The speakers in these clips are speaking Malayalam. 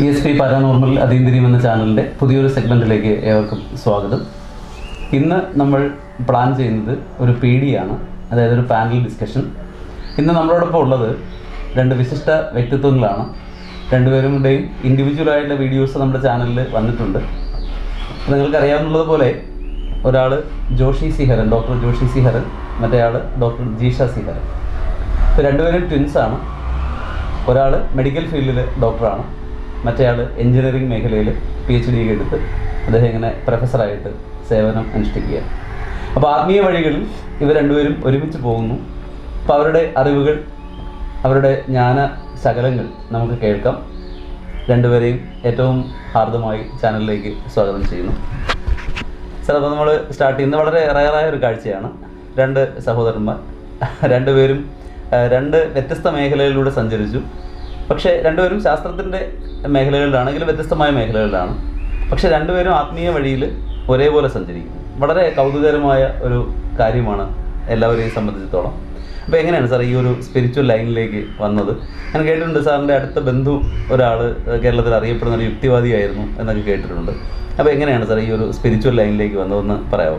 പി എസ് പി പാരാനോർമൽ അതീന്ദ്രിയം എന്ന ചാനലിൻ്റെ പുതിയൊരു സെഗ്മെൻറ്റിലേക്ക് ഏവർക്കും സ്വാഗതം ഇന്ന് നമ്മൾ പ്ലാൻ ചെയ്യുന്നത് ഒരു പി ഡി ആണ് അതായത് ഒരു പാനൽ ഡിസ്കഷൻ ഇന്ന് നമ്മളോടൊപ്പം ഉള്ളത് രണ്ട് വിശിഷ്ട വ്യക്തിത്വങ്ങളാണ് രണ്ടുപേരുടെയും ഇൻഡിവിജ്വലായിട്ടുള്ള വീഡിയോസ് നമ്മുടെ ചാനലിൽ വന്നിട്ടുണ്ട് അപ്പോൾ നിങ്ങൾക്ക് അറിയാവുന്നത് പോലെ ഒരാൾ ജോഷി സിഹരൻ ഡോക്ടർ ജോഷി സിഹരൻ മറ്റേ ആൾ ഡോക്ടർ ജീഷ സിഹരൻ ഇപ്പോൾ രണ്ടുപേരും ട്വിൻസാണ് ഒരാൾ മെഡിക്കൽ ഫീൽഡിൽ ഡോക്ടറാണ് മറ്റേയാൾ എഞ്ചിനീയറിംഗ് മേഖലയിൽ പി എച്ച് ഡി ഒക്കെ എടുത്ത് അദ്ദേഹം ഇങ്ങനെ പ്രൊഫസറായിട്ട് സേവനം അനുഷ്ഠിക്കുക അപ്പോൾ ആത്മീയ വഴികളിൽ ഇവർ രണ്ടുപേരും ഒരുമിച്ച് പോകുന്നു അപ്പോൾ അവരുടെ അറിവുകൾ അവരുടെ ജ്ഞാന ശകലങ്ങൾ നമുക്ക് കേൾക്കാം രണ്ടുപേരെയും ഏറ്റവും ഹാർദമായി ചാനലിലേക്ക് സ്വാഗതം ചെയ്യുന്നു സാർ അപ്പോൾ നമ്മൾ സ്റ്റാർട്ട് ചെയ്യുന്നത് വളരെ റയറായ ഒരു കാഴ്ചയാണ് രണ്ട് സഹോദരന്മാർ രണ്ടുപേരും ആ, രണ്ട് വ്യത്യസ്ത മേഖലകളിലൂടെ സഞ്ചരിച്ചു പക്ഷേ രണ്ടുപേരും ശാസ്ത്രത്തിൻ്റെ മേഖലകളിലാണെങ്കിലും വ്യത്യസ്തമായ മേഖലകളിലാണ് പക്ഷേ രണ്ടുപേരും ആത്മീയ വഴിയിൽ ഒരേപോലെ സഞ്ചരിക്കുന്നു വളരെ കൗതുകരമായ ഒരു കാര്യമാണ് എല്ലാവരെയും സംബന്ധിച്ചിടത്തോളം അപ്പോൾ എങ്ങനെയാണ് സാർ ഈ ഒരു സ്പിരിച്വൽ ലൈനിലേക്ക് വന്നത് ഞാൻ കേട്ടിട്ടുണ്ട് സാറിൻ്റെ അടുത്ത ബന്ധു ഒരാൾ കേരളത്തിൽ അറിയപ്പെടുന്ന ഒരു യുക്തിവാദിയായിരുന്നു എന്നൊക്കെ കേട്ടിട്ടുണ്ട് അപ്പോൾ എങ്ങനെയാണ് സാർ ഈ ഒരു സ്പിരിച്വൽ ലൈനിലേക്ക് വന്നതെന്ന് പറയാമോ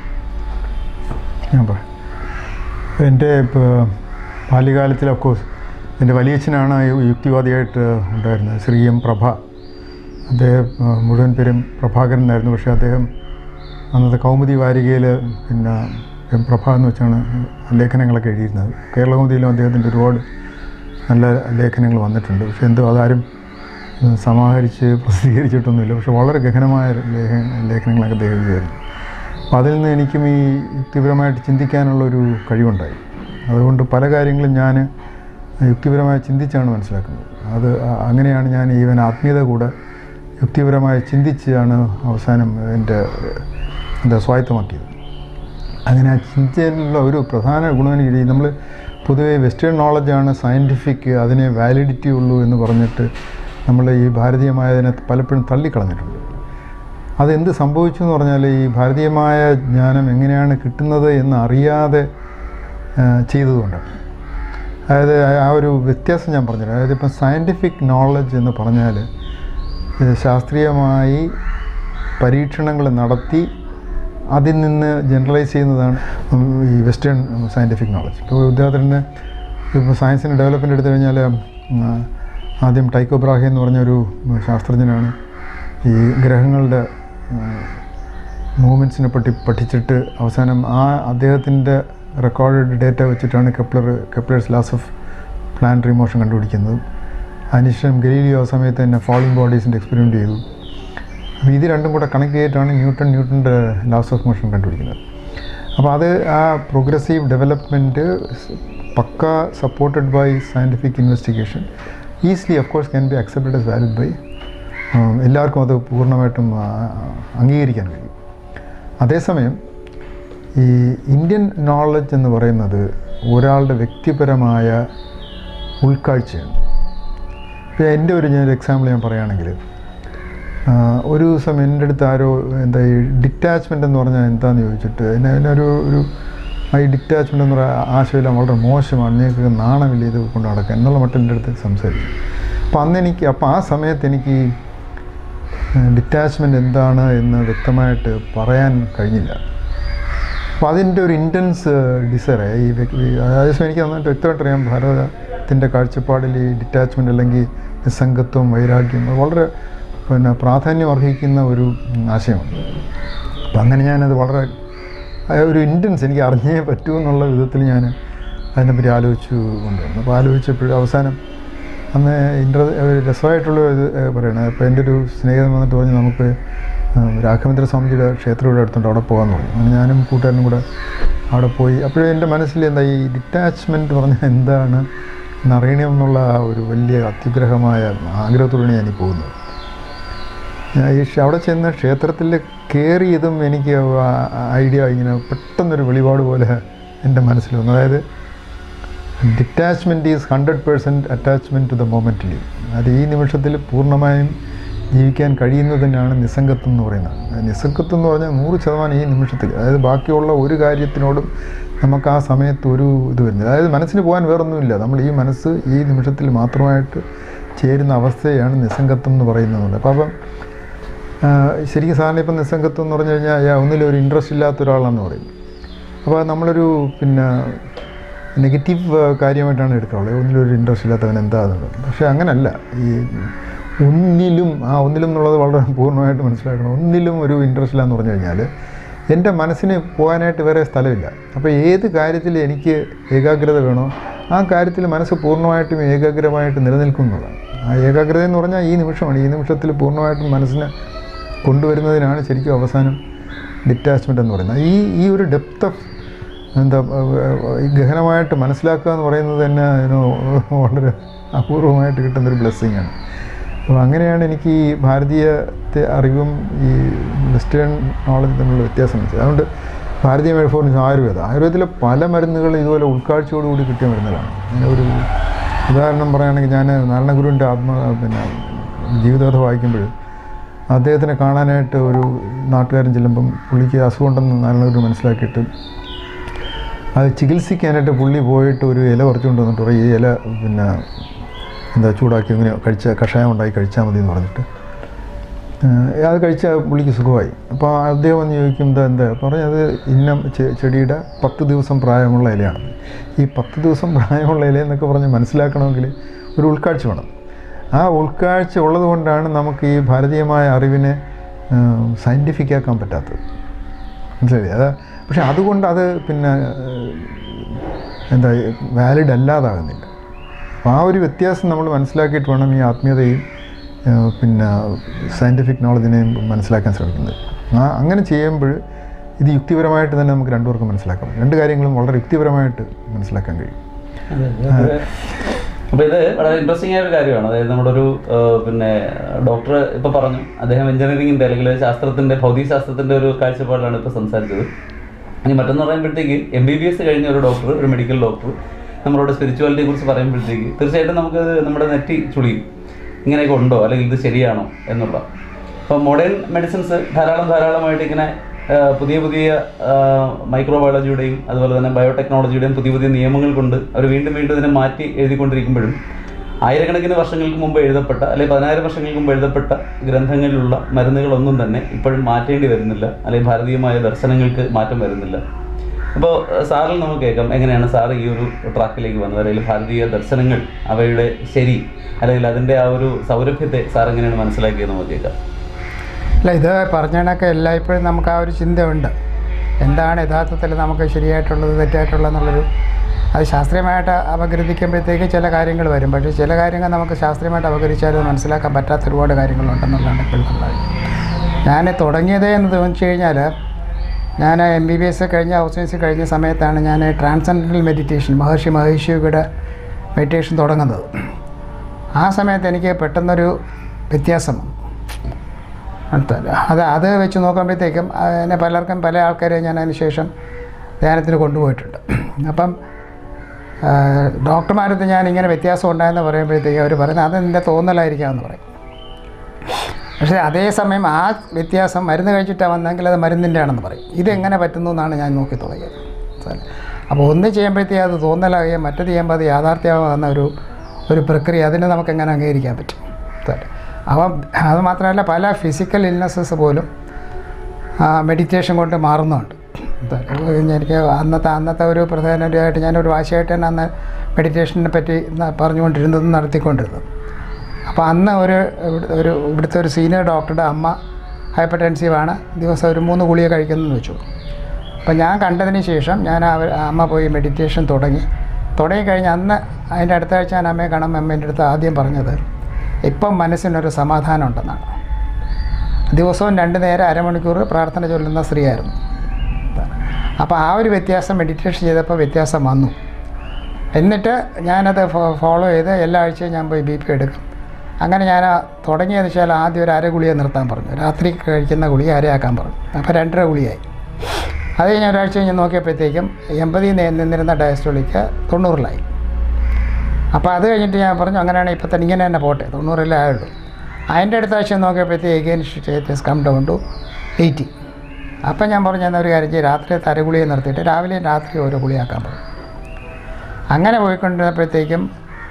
ഞാൻ പറയാം എൻ്റെ ഇപ്പോൾ ബാല്യകാലത്തിൽ അഫ്കോഴ്സ് എൻ്റെ വലിയച്ഛനാണ് യു- യുക്തിവാദിയായിട്ട് ഉണ്ടായിരുന്നത് ശ്രീ എം പ്രഭ അദ്ദേഹം ആ, മുഴുവൻ പേരും പ്രഭാകരൻ എന്നായിരുന്നു പക്ഷേ അദ്ദേഹം അന്നത്തെ കൗമുദി വാരികയിൽ പിന്നെ എം പ്രഭ എന്ന് വെച്ചാണ് ലേഖനങ്ങളൊക്കെ എഴുതിയിരുന്നത് കേരള കൗമുദിയിലും അദ്ദേഹത്തിൻ്റെ ഒരുപാട് നല്ല ലേഖനങ്ങൾ വന്നിട്ടുണ്ട് പക്ഷേ എന്തോ അതാരും ഉം, സമാഹരിച്ച് പ്രസിദ്ധീകരിച്ചിട്ടൊന്നുമില്ല പക്ഷേ വളരെ ഗഹനമായ ലേഖ ലേഖനങ്ങളൊക്കെ അദ്ദേഹം എഴുതിയായിരുന്നു അപ്പോൾ അതിൽ നിന്ന് എനിക്കും ഈ യുക്തിപരമായിട്ട് ചിന്തിക്കാനുള്ളൊരു കഴിവുണ്ടായി അതുകൊണ്ട് പല കാര്യങ്ങളും ഞാൻ യുക്തിപരമായി ചിന്തിച്ചാണ് മനസ്സിലാക്കുന്നത് അത് അ- അങ്ങനെയാണ് ഞാൻ ഈവൻ ആത്മീയത കൂടെ യുക്തിപരമായി ചിന്തിച്ചാണ് അവസാനം എൻ്റെ എന്താ സ്വായത്തമാക്കിയത് അങ്ങനെ ആ ചിന്തയിലുള്ള ഒരു പ്രധാന ഗുണം എനിക്ക് നമ്മൾ പൊതുവേ വെസ്റ്റേൺ നോളജാണ് സയൻറ്റിഫിക് അതിനെ വാലിഡിറ്റി ഉള്ളൂ എന്ന് പറഞ്ഞിട്ട് നമ്മൾ ഈ ഭാരതീയമായതിനെ പലപ്പോഴും തള്ളിക്കളഞ്ഞിട്ടുണ്ട് അതെന്ത് സംഭവിച്ചു എന്ന് പറഞ്ഞാൽ ഈ ഭാരതീയമായ ജ്ഞാനം എങ്ങനെയാണ് കിട്ടുന്നത് എന്ന് അറിയാതെ ആ, ചെയ്തതുകൊണ്ടാണ് അതായത് ആ- ആ ഒരു വ്യത്യാസം ഞാൻ പറഞ്ഞുതരാം അതായത് ഇപ്പം സയൻറ്റിഫിക് നോളജ് എന്ന് പറഞ്ഞാൽ ഇത് ശാസ്ത്രീയമായി പരീക്ഷണങ്ങൾ നടത്തി അതിൽ നിന്ന് ജനറലൈസ് ചെയ്യുന്നതാണ് ഉം, ഈ വെസ്റ്റേൺ സയൻറ്റിഫിക് നോളജ് ഇപ്പോൾ ഉദാഹരണത്തിന് ഇപ്പോൾ സയൻസിൻ്റെ ഡെവലപ്മെൻ്റ് എടുത്തു കഴിഞ്ഞാൽ ഉം, ആദ്യം ടൈക്കോ ബ്രാഹെ എന്ന് പറഞ്ഞൊരു ശാസ്ത്രജ്ഞനാണ് ഈ ഗ്രഹങ്ങളുടെ മൂവ്മെൻറ്റ്സിനെ പറ്റി പഠിച്ചിട്ട് അവസാനം ആ അദ്ദേഹത്തിൻ്റെ റെക്കോർഡ് ഡേറ്റ വെച്ചിട്ടാണ് Kepler Kepler's laws of planetary motion കണ്ടുപിടിക്കുന്നത് അതിനുശേഷം ഗലീലിയോ ആ സമയത്ത് തന്നെ ഫാളിംഗ് ബോഡീസിൻ്റെ എക്സ്പെരിമെൻ്റ് ചെയ്തു അപ്പോൾ ഇത് രണ്ടും കൂടെ കണക്ട് ചെയ്തിട്ടാണ് ന്യൂട്ടൺ ന്യൂട്ടൻ്റെ ലാസ് ഓഫ് മോഷൻ കണ്ടുപിടിക്കുന്നത് അപ്പോൾ അത് ആ പ്രോഗ്രസീവ് ഡെവലപ്മെൻറ്റ് പക്ക supported by scientific investigation easily of course can be accepted as valid by എല്ലാവർക്കും അത് പൂർണ്ണമായിട്ടും ആ, അംഗീകരിക്കാൻ കഴിയും അതേസമയം ഈ ഇന്ത്യൻ നോളജ് എന്ന് പറയുന്നത് ഒരാളുടെ വ്യക്തിപരമായ ഉൾക്കാഴ്ചയാണ് ഇപ്പോൾ എൻ്റെ ഒരു ഞാൻ എക്സാമ്പിൾ ഞാൻ പറയുകയാണെങ്കിൽ ആ, ഒരു ദിവസം എൻ്റെ അടുത്ത് ആരോ എന്താ ഈ ഡിറ്റാച്ച്മെൻ്റ് എന്ന് പറഞ്ഞാൽ എന്താണെന്ന് ചോദിച്ചിട്ട് എന്നെ എന്നെ ഒരു ഒരു ആ ഈ ഡിറ്റാച്ച്മെൻ്റ് എന്ന് പറയുന്ന ആശയമെല്ലാം വളരെ മോശമാണ് നിങ്ങൾക്ക് നാണമില്ല ഇത് കൊണ്ട് നടക്കുക എന്നുള്ള മട്ടിൽ എൻ്റെ അടുത്ത് സംസാരിച്ചു അപ്പോൾ അന്ന് എനിക്ക് അപ്പോൾ ആ സമയത്ത് എനിക്ക് ഡിറ്റാച്ച്മെൻ്റ് എന്താണ് എന്ന് വ്യക്തമായിട്ട് പറയാൻ കഴിഞ്ഞില്ല അപ്പോൾ അതിൻ്റെ ഒരു ഇൻറ്റൻസ് ഡിസയർ ഈ വ്യക്തി അതേസമയം എനിക്ക് നന്നായിട്ട് വ്യക്തമായിട്ട് അറിയാം ഭാരതത്തിൻ്റെ കാഴ്ചപ്പാടിൽ ഈ ഡിറ്റാച്ച്മെൻ്റ് അല്ലെങ്കിൽ നിസ്സംഗത്വം വൈരാഗ്യം അത് വളരെ പിന്നെ പ്രാധാന്യം അർഹിക്കുന്ന ഒരു ഉം, ആശയമാണ് അപ്പം അങ്ങനെ ഞാനത് വളരെ ആ ഒരു ഇൻറ്റൻസ് എനിക്ക് അറിഞ്ഞേ പറ്റൂ എന്നുള്ള വിധത്തിൽ ഞാൻ അതിനെപ്പറ്റി ആലോചിച്ചു കൊണ്ടുവന്നു അപ്പോൾ ആലോചിച്ചപ്പോൾ അവസാനം അന്ന് ഇൻ്റർ രസമായിട്ടുള്ള ഇത് ഏഹ്, പറയണത് അപ്പോൾ എൻ്റെ ഒരു സ്നേഹിതൻ വന്നിട്ട് പറഞ്ഞു നമുക്ക് ഉം, രാഘവേന്ദ്ര സ്വാമിജിയുടെ ക്ഷേത്രം ഇവിടെ അടുത്തുണ്ട് അവിടെ പോകാമെന്ന് പറഞ്ഞു അങ്ങനെ ഞാനും കൂട്ടുകാരനും കൂടെ അവിടെ പോയി അപ്പോഴേ എൻ്റെ മനസ്സിൽ എന്താ ഈ ഡിറ്റാച്ച്മെൻറ്റ് പറഞ്ഞാൽ എന്താണ് എന്നറിയണമെന്നുള്ള ആ ഒരു വലിയ അത്യുഗ്രഹമായ ആഗ്രഹത്തോടെയാണ് ഞാനീ പോകുന്നത് ഞാൻ ഈ ക്ഷ- അവിടെ ചെന്ന് ക്ഷേത്രത്തിൽ കയറിയതും എനിക്ക് ഐഡിയ ഇങ്ങനെ പെട്ടെന്നൊരു വെളിപാട് പോലെ എൻ്റെ മനസ്സിൽ വന്നു അതായത് detachment is hundred percent attachment to the moment leave അത് ഈ നിമിഷത്തിൽ പൂർണ്ണമായും ജീവിക്കാൻ കഴിയുന്നത് തന്നെയാണ് നിസ്സംഗത്വം എന്ന് പറയുന്നത് ആ നിസ്സംഗത്വം എന്ന് പറഞ്ഞാൽ നൂറ് ശതമാനം ഈ നിമിഷത്തിൽ അതായത് ബാക്കിയുള്ള ഒരു കാര്യത്തിനോടും നമുക്ക് ആ സമയത്ത് ഒരു ഇത് വരുന്നില്ല അതായത് മനസ്സിന് പോകാൻ വേറൊന്നുമില്ല നമ്മൾ ഈ മനസ്സ് ഈ നിമിഷത്തിൽ മാത്രമായിട്ട് ചേരുന്ന അവസ്ഥയാണ് നിസ്സംഗത്വം എന്ന് പറയുന്നത് അപ്പോൾ അപ്പം ആ, ശരിക്കും സാറിന് ഇപ്പം നിസ്സംഗത്വം എന്ന് പറഞ്ഞു കഴിഞ്ഞാൽ അയാൾ ഒന്നിലും ഒരു ഇൻട്രസ്റ്റ് ഇല്ലാത്ത ഒരാളാണെന്ന് പറയും അപ്പോൾ നമ്മളൊരു പിന്നെ നെഗറ്റീവ് കാര്യമായിട്ടാണ് എടുക്കാറുള്ളത് ഒന്നിലും ഒരു ഇൻട്രസ്റ്റ് ഇല്ലാത്തവൻ എന്താണെന്നുള്ളത് പക്ഷേ അങ്ങനല്ല ഈ ഒന്നിലും ആ ഒന്നിലും എന്നുള്ളത് വളരെ പൂർണ്ണമായിട്ട് മനസ്സിലാക്കണം ഒന്നിലും ഒരു ഇൻട്രസ്റ്റ് ഇല്ല എന്ന് പറഞ്ഞു കഴിഞ്ഞാൽ എൻ്റെ മനസ്സിന് പോകാനായിട്ട് വേറെ സ്ഥലമില്ല അപ്പോൾ ഏത് കാര്യത്തിൽ എനിക്ക് ഏകാഗ്രത വേണോ ആ കാര്യത്തിൽ മനസ്സ് പൂർണ്ണമായിട്ടും ഏകാഗ്രമായിട്ട് നിലനിൽക്കുന്നതാണ് ആ ഏകാഗ്രത എന്ന് പറഞ്ഞാൽ ഈ നിമിഷമാണ് ഈ നിമിഷത്തിൽ പൂർണ്ണമായിട്ടും മനസ്സിനെ കൊണ്ടുവരുന്നതിനാണ് ശരിക്കും അവസാനം ഡിറ്റാച്ച്മെൻ്റ് എന്ന് പറയുന്നത് ഈ ഈ ഒരു ഡെപ്ത് ഓഫ് എന്താ ഏഹ്, ഈ ഗഹനമായിട്ട് മനസ്സിലാക്കുക എന്ന് പറയുന്നത് തന്നെ അതിന് വളരെ അപൂർവമായിട്ട് കിട്ടുന്നൊരു ബ്ലെസ്സിങ് ആണ് അപ്പോൾ അങ്ങനെയാണ് എനിക്ക് ഈ ഭാരതീയത്തെ അറിവും ഈ വെസ്റ്റേൺ നോളജ് തമ്മിലുള്ള വ്യത്യാസം മനസ്സിലായത് അതുകൊണ്ട് ഭാരതീയ മെഡിഫോർസ് ആയുർവേദം ആയുർവേദത്തിലെ പല മരുന്നുകളും ഇതുപോലെ ഉൾക്കാഴ്ചയോടുകൂടി കിട്ടിയ മരുന്നുകളാണ് അങ്ങനെ ഒരു ഉദാഹരണം പറയുകയാണെങ്കിൽ ഞാൻ നാരായണഗുരുവിൻ്റെ ആത്മ പിന്നെ ജീവിതകഥ വായിക്കുമ്പോൾ അദ്ദേഹത്തിനെ കാണാനായിട്ട് ഒരു നാട്ടുകാരൻ ചെല്ലുമ്പം പുള്ളിക്ക് അസുഖമുണ്ടെന്ന് നാരായണഗുരു മനസ്സിലാക്കിയിട്ട് അത് ചികിത്സിക്കാനായിട്ട് പുള്ളി പോയിട്ട് ഒരു ഇല പറിച്ചുകൊണ്ട് വന്നിട്ട് പറയും ഈ ഇല പിന്നെ എന്താ ചൂടാക്കി ഇങ്ങനെ കഴിച്ച കഷായം ഉണ്ടാക്കി കഴിച്ചാൽ മതി എന്ന് പറഞ്ഞിട്ട് ഏഹ് അത് കഴിച്ചാൽ പുള്ളിക്ക് സുഖമായി അപ്പോൾ അദ്ദേഹം വന്ന് ചോദിക്കും എന്താ എന്താ പറഞ്ഞത് ഇന്ന ചെ- ചെടിയുടെ പത്ത് ദിവസം പ്രായമുള്ള ഇലയാണ് ഈ പത്ത് ദിവസം പ്രായമുള്ള ഇല എന്നൊക്കെ പറഞ്ഞ് മനസ്സിലാക്കണമെങ്കിൽ ഒരു ഉൾക്കാഴ്ച വേണം ആ ഉൾക്കാഴ്ച ഉള്ളത് കൊണ്ടാണ് നമുക്ക് ഈ ഭാരതീയമായ അറിവിനെ സയൻറ്റിഫിക് ആക്കാൻ പറ്റാത്തത് മനസ്സിലായി അത് പക്ഷെ അതുകൊണ്ട് അത് പിന്നെ ഏഹ്, എന്താ വാലിഡ് അല്ലാതാകുന്നില്ല അപ്പോൾ ആ ഒരു വ്യത്യാസം നമ്മൾ മനസ്സിലാക്കിയിട്ട് വേണം ഈ ആത്മീയതയും ഏഹ്, പിന്നെ സയൻറ്റിഫിക് നോളജിനെയും മനസ്സിലാക്കാൻ ശ്രമിക്കുന്നത് ആ അങ്ങനെ ചെയ്യുമ്പോൾ ഇത് യുക്തിപരമായിട്ട് തന്നെ നമുക്ക് രണ്ടുപേർക്കും മനസ്സിലാക്കാം രണ്ട് കാര്യങ്ങളും വളരെ യുക്തിപരമായിട്ട് മനസ്സിലാക്കാൻ കഴിയും അപ്പോൾ ഇത് വളരെ ഇൻട്രസ്റ്റിംഗ് ആയ ഒരു കാര്യമാണ് അതായത് നമ്മുടെ ഒരു ഏഹ്, പിന്നെ ഡോക്ടർ ഇപ്പോൾ പറഞ്ഞു അദ്ദേഹം എഞ്ചിനീയറിംഗിൻ്റെ അല്ലെങ്കിൽ ശാസ്ത്രത്തിൻ്റെ ഭൗതികശാസ്ത്രത്തിൻ്റെ ഒരു കാഴ്ചപ്പാടിലാണ് ഇപ്പോൾ സംസാരിച്ചത് ഇനി മറ്റൊന്ന് പറയുമ്പോഴത്തേക്ക് എം ബി ബി എസ് കഴിഞ്ഞ ഒരു ഡോക്ടർ ഒരു മെഡിക്കൽ ഡോക്ടർ നമ്മളോട് സ്പിരിച്വാലിറ്റിയെ കുറിച്ച് പറയുമ്പോഴത്തേക്ക് തീർച്ചയായിട്ടും നമുക്ക് നമ്മുടെ നെറ്റി ചുളിയും ഇങ്ങനെയൊക്കെ ഉണ്ടോ അല്ലെങ്കിൽ ഇത് ശരിയാണോ എന്നുള്ള അപ്പോൾ മോഡേൺ മെഡിസിൻസ് ധാരാളം ധാരാളമായിട്ട് ഇങ്ങനെ ആ, പുതിയ പുതിയ മൈക്രോബയോളജിയുടെയും അതുപോലെ തന്നെ ബയോടെക്നോളജിയുടെയും പുതിയ പുതിയ നിയമങ്ങൾ കൊണ്ട് അവർ വീണ്ടും വീണ്ടും ഇതിനെ മാറ്റി എഴുതിക്കൊണ്ടിരിക്കുമ്പോഴും ആയിരക്കണക്കിന് വർഷങ്ങൾക്ക് മുമ്പ് എഴുതപ്പെട്ട അല്ലെങ്കിൽ പതിനായിരം വർഷങ്ങൾക്ക് മുമ്പ് എഴുതപ്പെട്ട ഗ്രന്ഥങ്ങളിലുള്ള മരുന്നുകളൊന്നും തന്നെ ഇപ്പോഴും മാറ്റേണ്ടി വരുന്നില്ല അല്ലെങ്കിൽ ഭാരതീയമായ ദർശനങ്ങൾക്ക് മാറ്റം വരുന്നില്ല അപ്പോൾ സാറിൽ നമുക്ക് കേൾക്കാം എങ്ങനെയാണ് സാർ ഈ ഒരു ട്രാക്കിലേക്ക് വന്നത് അല്ലെങ്കിൽ ഭാരതീയ ദർശനങ്ങൾ അവയുടെ ശരി അല്ലെങ്കിൽ അതിൻ്റെ ആ ഒരു സൗരഭ്യത്തെ സാർ എങ്ങനെയാണ് മനസ്സിലാക്കിയത് നമുക്ക് കേൾക്കാം അല്ല ഇത് പറഞ്ഞ കണക്ക് എല്ലായ്പ്പോഴും നമുക്ക് ആ ഒരു ചിന്തയുണ്ട് എന്താണ് യഥാർത്ഥത്തിൽ നമുക്ക് ശരിയായിട്ടുള്ളത് തെറ്റായിട്ടുള്ളതെന്നുള്ളൊരു അത് ശാസ്ത്രീയമായിട്ട് അപഗ്രഥിക്കുമ്പോഴത്തേക്ക് ചില കാര്യങ്ങൾ വരും പക്ഷേ ചില കാര്യങ്ങൾ നമുക്ക് ശാസ്ത്രീയമായിട്ട് അപകരിച്ചാൽ അത് മനസ്സിലാക്കാൻ പറ്റാത്ത ഒരുപാട് കാര്യങ്ങളുണ്ടെന്നുള്ളതാണ് ഇപ്പോഴത്തെ കാര്യം ഞാൻ തുടങ്ങിയത് എന്ന് തോന്നിച്ചു കഴിഞ്ഞാൽ ഞാൻ എം ബി ബി എസ് കഴിഞ്ഞ ഹൗസ് കഴിഞ്ഞ സമയത്താണ് ഞാൻ ട്രാൻസെൻഡൽ മെഡിറ്റേഷൻ മഹർഷി മഹേഷിയുടെ മെഡിറ്റേഷൻ തുടങ്ങുന്നത് ആ സമയത്ത് എനിക്ക് പെട്ടെന്നൊരു വ്യത്യാസം വന്നു അടുത്തല്ല അത് അത് വെച്ച് നോക്കുമ്പോഴത്തേക്കും എന്നെ പലർക്കും പല ആൾക്കാരെ ഞാൻ അതിന് ശേഷം ധ്യാനത്തിന് കൊണ്ടുപോയിട്ടുണ്ട് അപ്പം ഡോക്ടർമാരടുത്ത് ഞാൻ ഇങ്ങനെ വ്യത്യാസം ഉണ്ടായെന്ന് പറയുമ്പോഴത്തേക്കും അവർ പറയുന്നത് അത് നിൻ്റെ തോന്നലായിരിക്കാമെന്ന് പറയും പക്ഷേ അതേസമയം ആ വ്യത്യാസം മരുന്ന് കഴിച്ചിട്ടാണ് വന്നെങ്കിൽ അത് മരുന്നിൻ്റെ ആണെന്ന് പറയും ഇതെങ്ങനെ പറ്റുന്നു എന്നാണ് ഞാൻ നോക്കി തുടങ്ങിയത് മനസ്സിലായോ? അപ്പോൾ ഒന്ന് ചെയ്യുമ്പോഴത്തേക്കും അത് തോന്നലാകുകയും മറ്റത് ചെയ്യുമ്പോൾ അത് യാഥാർത്ഥ്യമാകുന്ന ഒരു ഒരു പ്രക്രിയ അതിനെ നമുക്ക് എങ്ങനെ അംഗീകരിക്കാൻ പറ്റും മനസ്സിലായോ? അപ്പം അത് മാത്രമല്ല പല ഫിസിക്കൽ ഇൽനെസ്സസ് പോലും മെഡിറ്റേഷൻ കൊണ്ട് മാറുന്നുണ്ട് മനസ്സിലായോ? എനിക്ക് അന്നത്തെ അന്നത്തെ ഒരു പ്രധാനമായിട്ട് ഞാനൊരു വാശിയായിട്ട് തന്നെ അന്ന് മെഡിറ്റേഷനെ പറ്റി ന- പറഞ്ഞുകൊണ്ടിരുന്നതും നടത്തിക്കൊണ്ടിരുന്നത് അപ്പോൾ അന്ന് ഒരു ഇവിടെ- ഒരു ഇവിടുത്തെ ഒരു സീനിയർ ഡോക്ടറുടെ അമ്മ ഹൈപ്പർ ടെൻസീവാണ് ദിവസം ഒരു മൂന്ന് ഗുളിക കഴിക്കുന്നതെന്ന് വെച്ചു അപ്പോൾ ഞാൻ കണ്ടതിന് ശേഷം ഞാൻ അവർ അമ്മ പോയി മെഡിറ്റേഷൻ തുടങ്ങി തുടങ്ങിക്കഴിഞ്ഞ് അന്ന് അതിൻ്റെ അടുത്ത ആഴ്ച ഞാൻ അമ്മയെ കാണുമ്പോൾ അമ്മേൻ്റെ അടുത്ത് ആദ്യം പറഞ്ഞത് ഇപ്പം മനസ്സിനൊരു സമാധാനം ഉണ്ടെന്നാണ് ദിവസവും രണ്ട് നേരം അരമണിക്കൂർ പ്രാർത്ഥന ചൊല്ലുന്ന സ്ത്രീയായിരുന്നു അപ്പോൾ ആ ഒരു വ്യത്യാസം മെഡിറ്റേഷൻ ചെയ്തപ്പോൾ വ്യത്യാസം വന്നു എന്നിട്ട് ഞാനത് ഫോ- ഫോളോ ചെയ്ത് എല്ലാ ആഴ്ചയും ഞാൻ പോയി ബി പി എടുക്കും അങ്ങനെ ഞാൻ ആ തുടങ്ങിയതെന്ന് വെച്ചാൽ ആദ്യം ഒരു അര ഗുളിക നിർത്താൻ പറഞ്ഞു രാത്രി കഴിക്കുന്ന ഗുളിക അരയാക്കാൻ പറഞ്ഞു അപ്പോൾ രണ്ടര ഗുളിയായി അത് കഴിഞ്ഞ് ഒരാഴ്ച കഴിഞ്ഞ് നോക്കിയപ്പോഴത്തേക്കും എൺപതിൽ നിന്ന് നിന്നിരുന്ന ഡയസ്റ്റോളിക്ക് തൊണ്ണൂറിലായി അപ്പോൾ അത് കഴിഞ്ഞിട്ട് ഞാൻ പറഞ്ഞു അങ്ങനെയാണെങ്കിൽ ഇപ്പം തന്നെ ഇങ്ങനെ തന്നെ പോട്ടെ തൊണ്ണൂറിലേ ആയുള്ളൂ അതിൻ്റെ അടുത്ത ആഴ്ച നോക്കിയപ്പോഴത്തേക്ക് again status come down to eighty അപ്പം ഞാൻ പറഞ്ഞു എന്നാൽ ഒരു കാര്യം ചെയ്യും രാത്രി തരഗുളിയെ നിർത്തിയിട്ട് രാവിലെയും രാത്രി ഓരോ ഗുളിയാക്കാൻ പറഞ്ഞു അങ്ങനെ പോയിക്കൊണ്ടിരുന്നപ്പോഴത്തേക്കും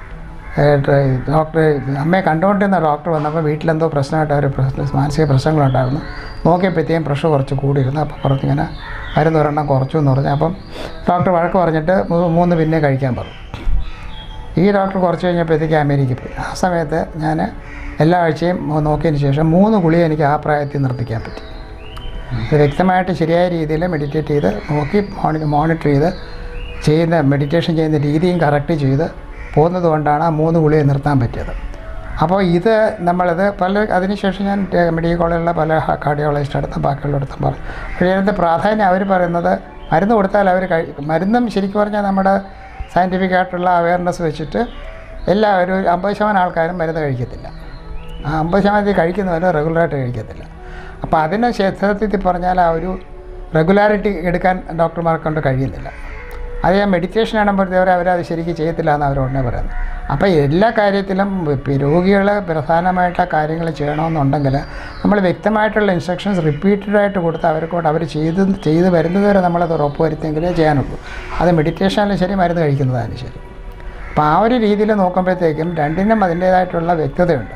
ഡോക്ടർ അമ്മയെ കണ്ടുകൊണ്ടിരുന്ന ഡോക്ടർ വന്നപ്പോൾ വീട്ടിലെന്തോ പ്രശ്നമായിട്ട് അവർ പ്രശ്ന മാനസിക പ്രശ്നങ്ങളുണ്ടായിരുന്നു നോക്കിയപ്പോഴത്തേക്കും പ്രഷർ കുറച്ച് കൂടിയിരുന്നു അപ്പോൾ കുറച്ച് ഇങ്ങനെ മരുന്ന് ഒരെണ്ണം കുറച്ചു എന്ന് പറഞ്ഞു അപ്പം ഡോക്ടർ വഴക്ക് പറഞ്ഞിട്ട് മൂ- മൂന്ന് പിന്നെ കഴിക്കാൻ പറഞ്ഞു ഈ ഡോക്ടർ കുറച്ച് കഴിഞ്ഞപ്പോഴത്തേക്ക് അമേരിക്കയിൽ പോയി ആ സമയത്ത് ഞാൻ എല്ലാ ആഴ്ചയും നോക്കിയതിന് ശേഷം മൂന്ന് ഗുളിക എനിക്ക് ആ പ്രായത്തിൽ നിർത്തിക്കാൻ പറ്റി ഇത് വ്യക്തമായിട്ട് ശരിയായ രീതിയിൽ മെഡിറ്റേറ്റ് ചെയ്ത് നോക്കി മോണി മോണിറ്റർ ചെയ്ത് ചെയ്യുന്ന മെഡിറ്റേഷൻ ചെയ്യുന്ന രീതിയും കറക്റ്റ് ചെയ്ത് പോകുന്നത് കൊണ്ടാണ് ആ മൂന്ന് ഗുളിക നിർത്താൻ പറ്റിയത് അപ്പോൾ ഇത് നമ്മളത് പല അതിനുശേഷം ഞാൻ ടെ- മെഡിക്കൽ കോളേജിലുള്ള പല കാർഡിയോളജിസ്റ്റ് അടുത്തും ബാക്കിയുള്ളിടത്തും പറഞ്ഞു പക്ഷേ ഇതിൻ്റെ പ്രാധാന്യം അവർ പറയുന്നത് മരുന്ന് കൊടുത്താൽ അവർ കഴി മരുന്നും ശരിക്കും പറഞ്ഞാൽ നമ്മുടെ സയൻറ്റിഫിക് ആയിട്ടുള്ള അവയർനെസ് വെച്ചിട്ട് എല്ലാവരും ഒരു അമ്പത് ശതമാനം ആൾക്കാരും മരുന്ന് കഴിക്കത്തില്ല ആ അമ്പത് ശതമാനത്തിൽ കഴിക്കുന്നവർ റെഗുലറായിട്ട് കഴിക്കത്തില്ല അപ്പോൾ അതിന് യഥാർത്ഥത്തിൽ പറഞ്ഞാൽ ആ ഒരു റെഗുലാരിറ്റി എടുക്കാൻ ഡോക്ടർമാർക്ക് കൊണ്ട് കഴിയുന്നില്ല അത് ഞാൻ മെഡിറ്റേഷൻ ആകുമ്പോഴത്തേവരെ അവരത് ശരിക്കും ചെയ്യത്തില്ല എന്ന് അവർ ഉടനെ പറയുന്നത് അപ്പോൾ എല്ലാ കാര്യത്തിലും ഇപ്പം രോഗികൾ പ്രധാനമായിട്ടുള്ള കാര്യങ്ങൾ ചെയ്യണമെന്നുണ്ടെങ്കിൽ നമ്മൾ വ്യക്തമായിട്ടുള്ള ഇൻസ്ട്രക്ഷൻസ് റിപ്പീറ്റഡായിട്ട് കൊടുത്ത് അവരെ കൊണ്ട് അവർ ചെയ്ത് ചെയ്ത് വരുന്നത് വരെ നമ്മളത് ഉറപ്പുവരുത്തിയെങ്കിലേ ചെയ്യാനുള്ളൂ അത് മെഡിറ്റേഷനായാലും ശരി മരുന്ന് കഴിക്കുന്നതായാലും ശരി അപ്പോൾ ആ ഒരു രീതിയിൽ നോക്കുമ്പോഴത്തേക്കും രണ്ടിനും അതിൻ്റേതായിട്ടുള്ള വ്യക്തതയുണ്ട്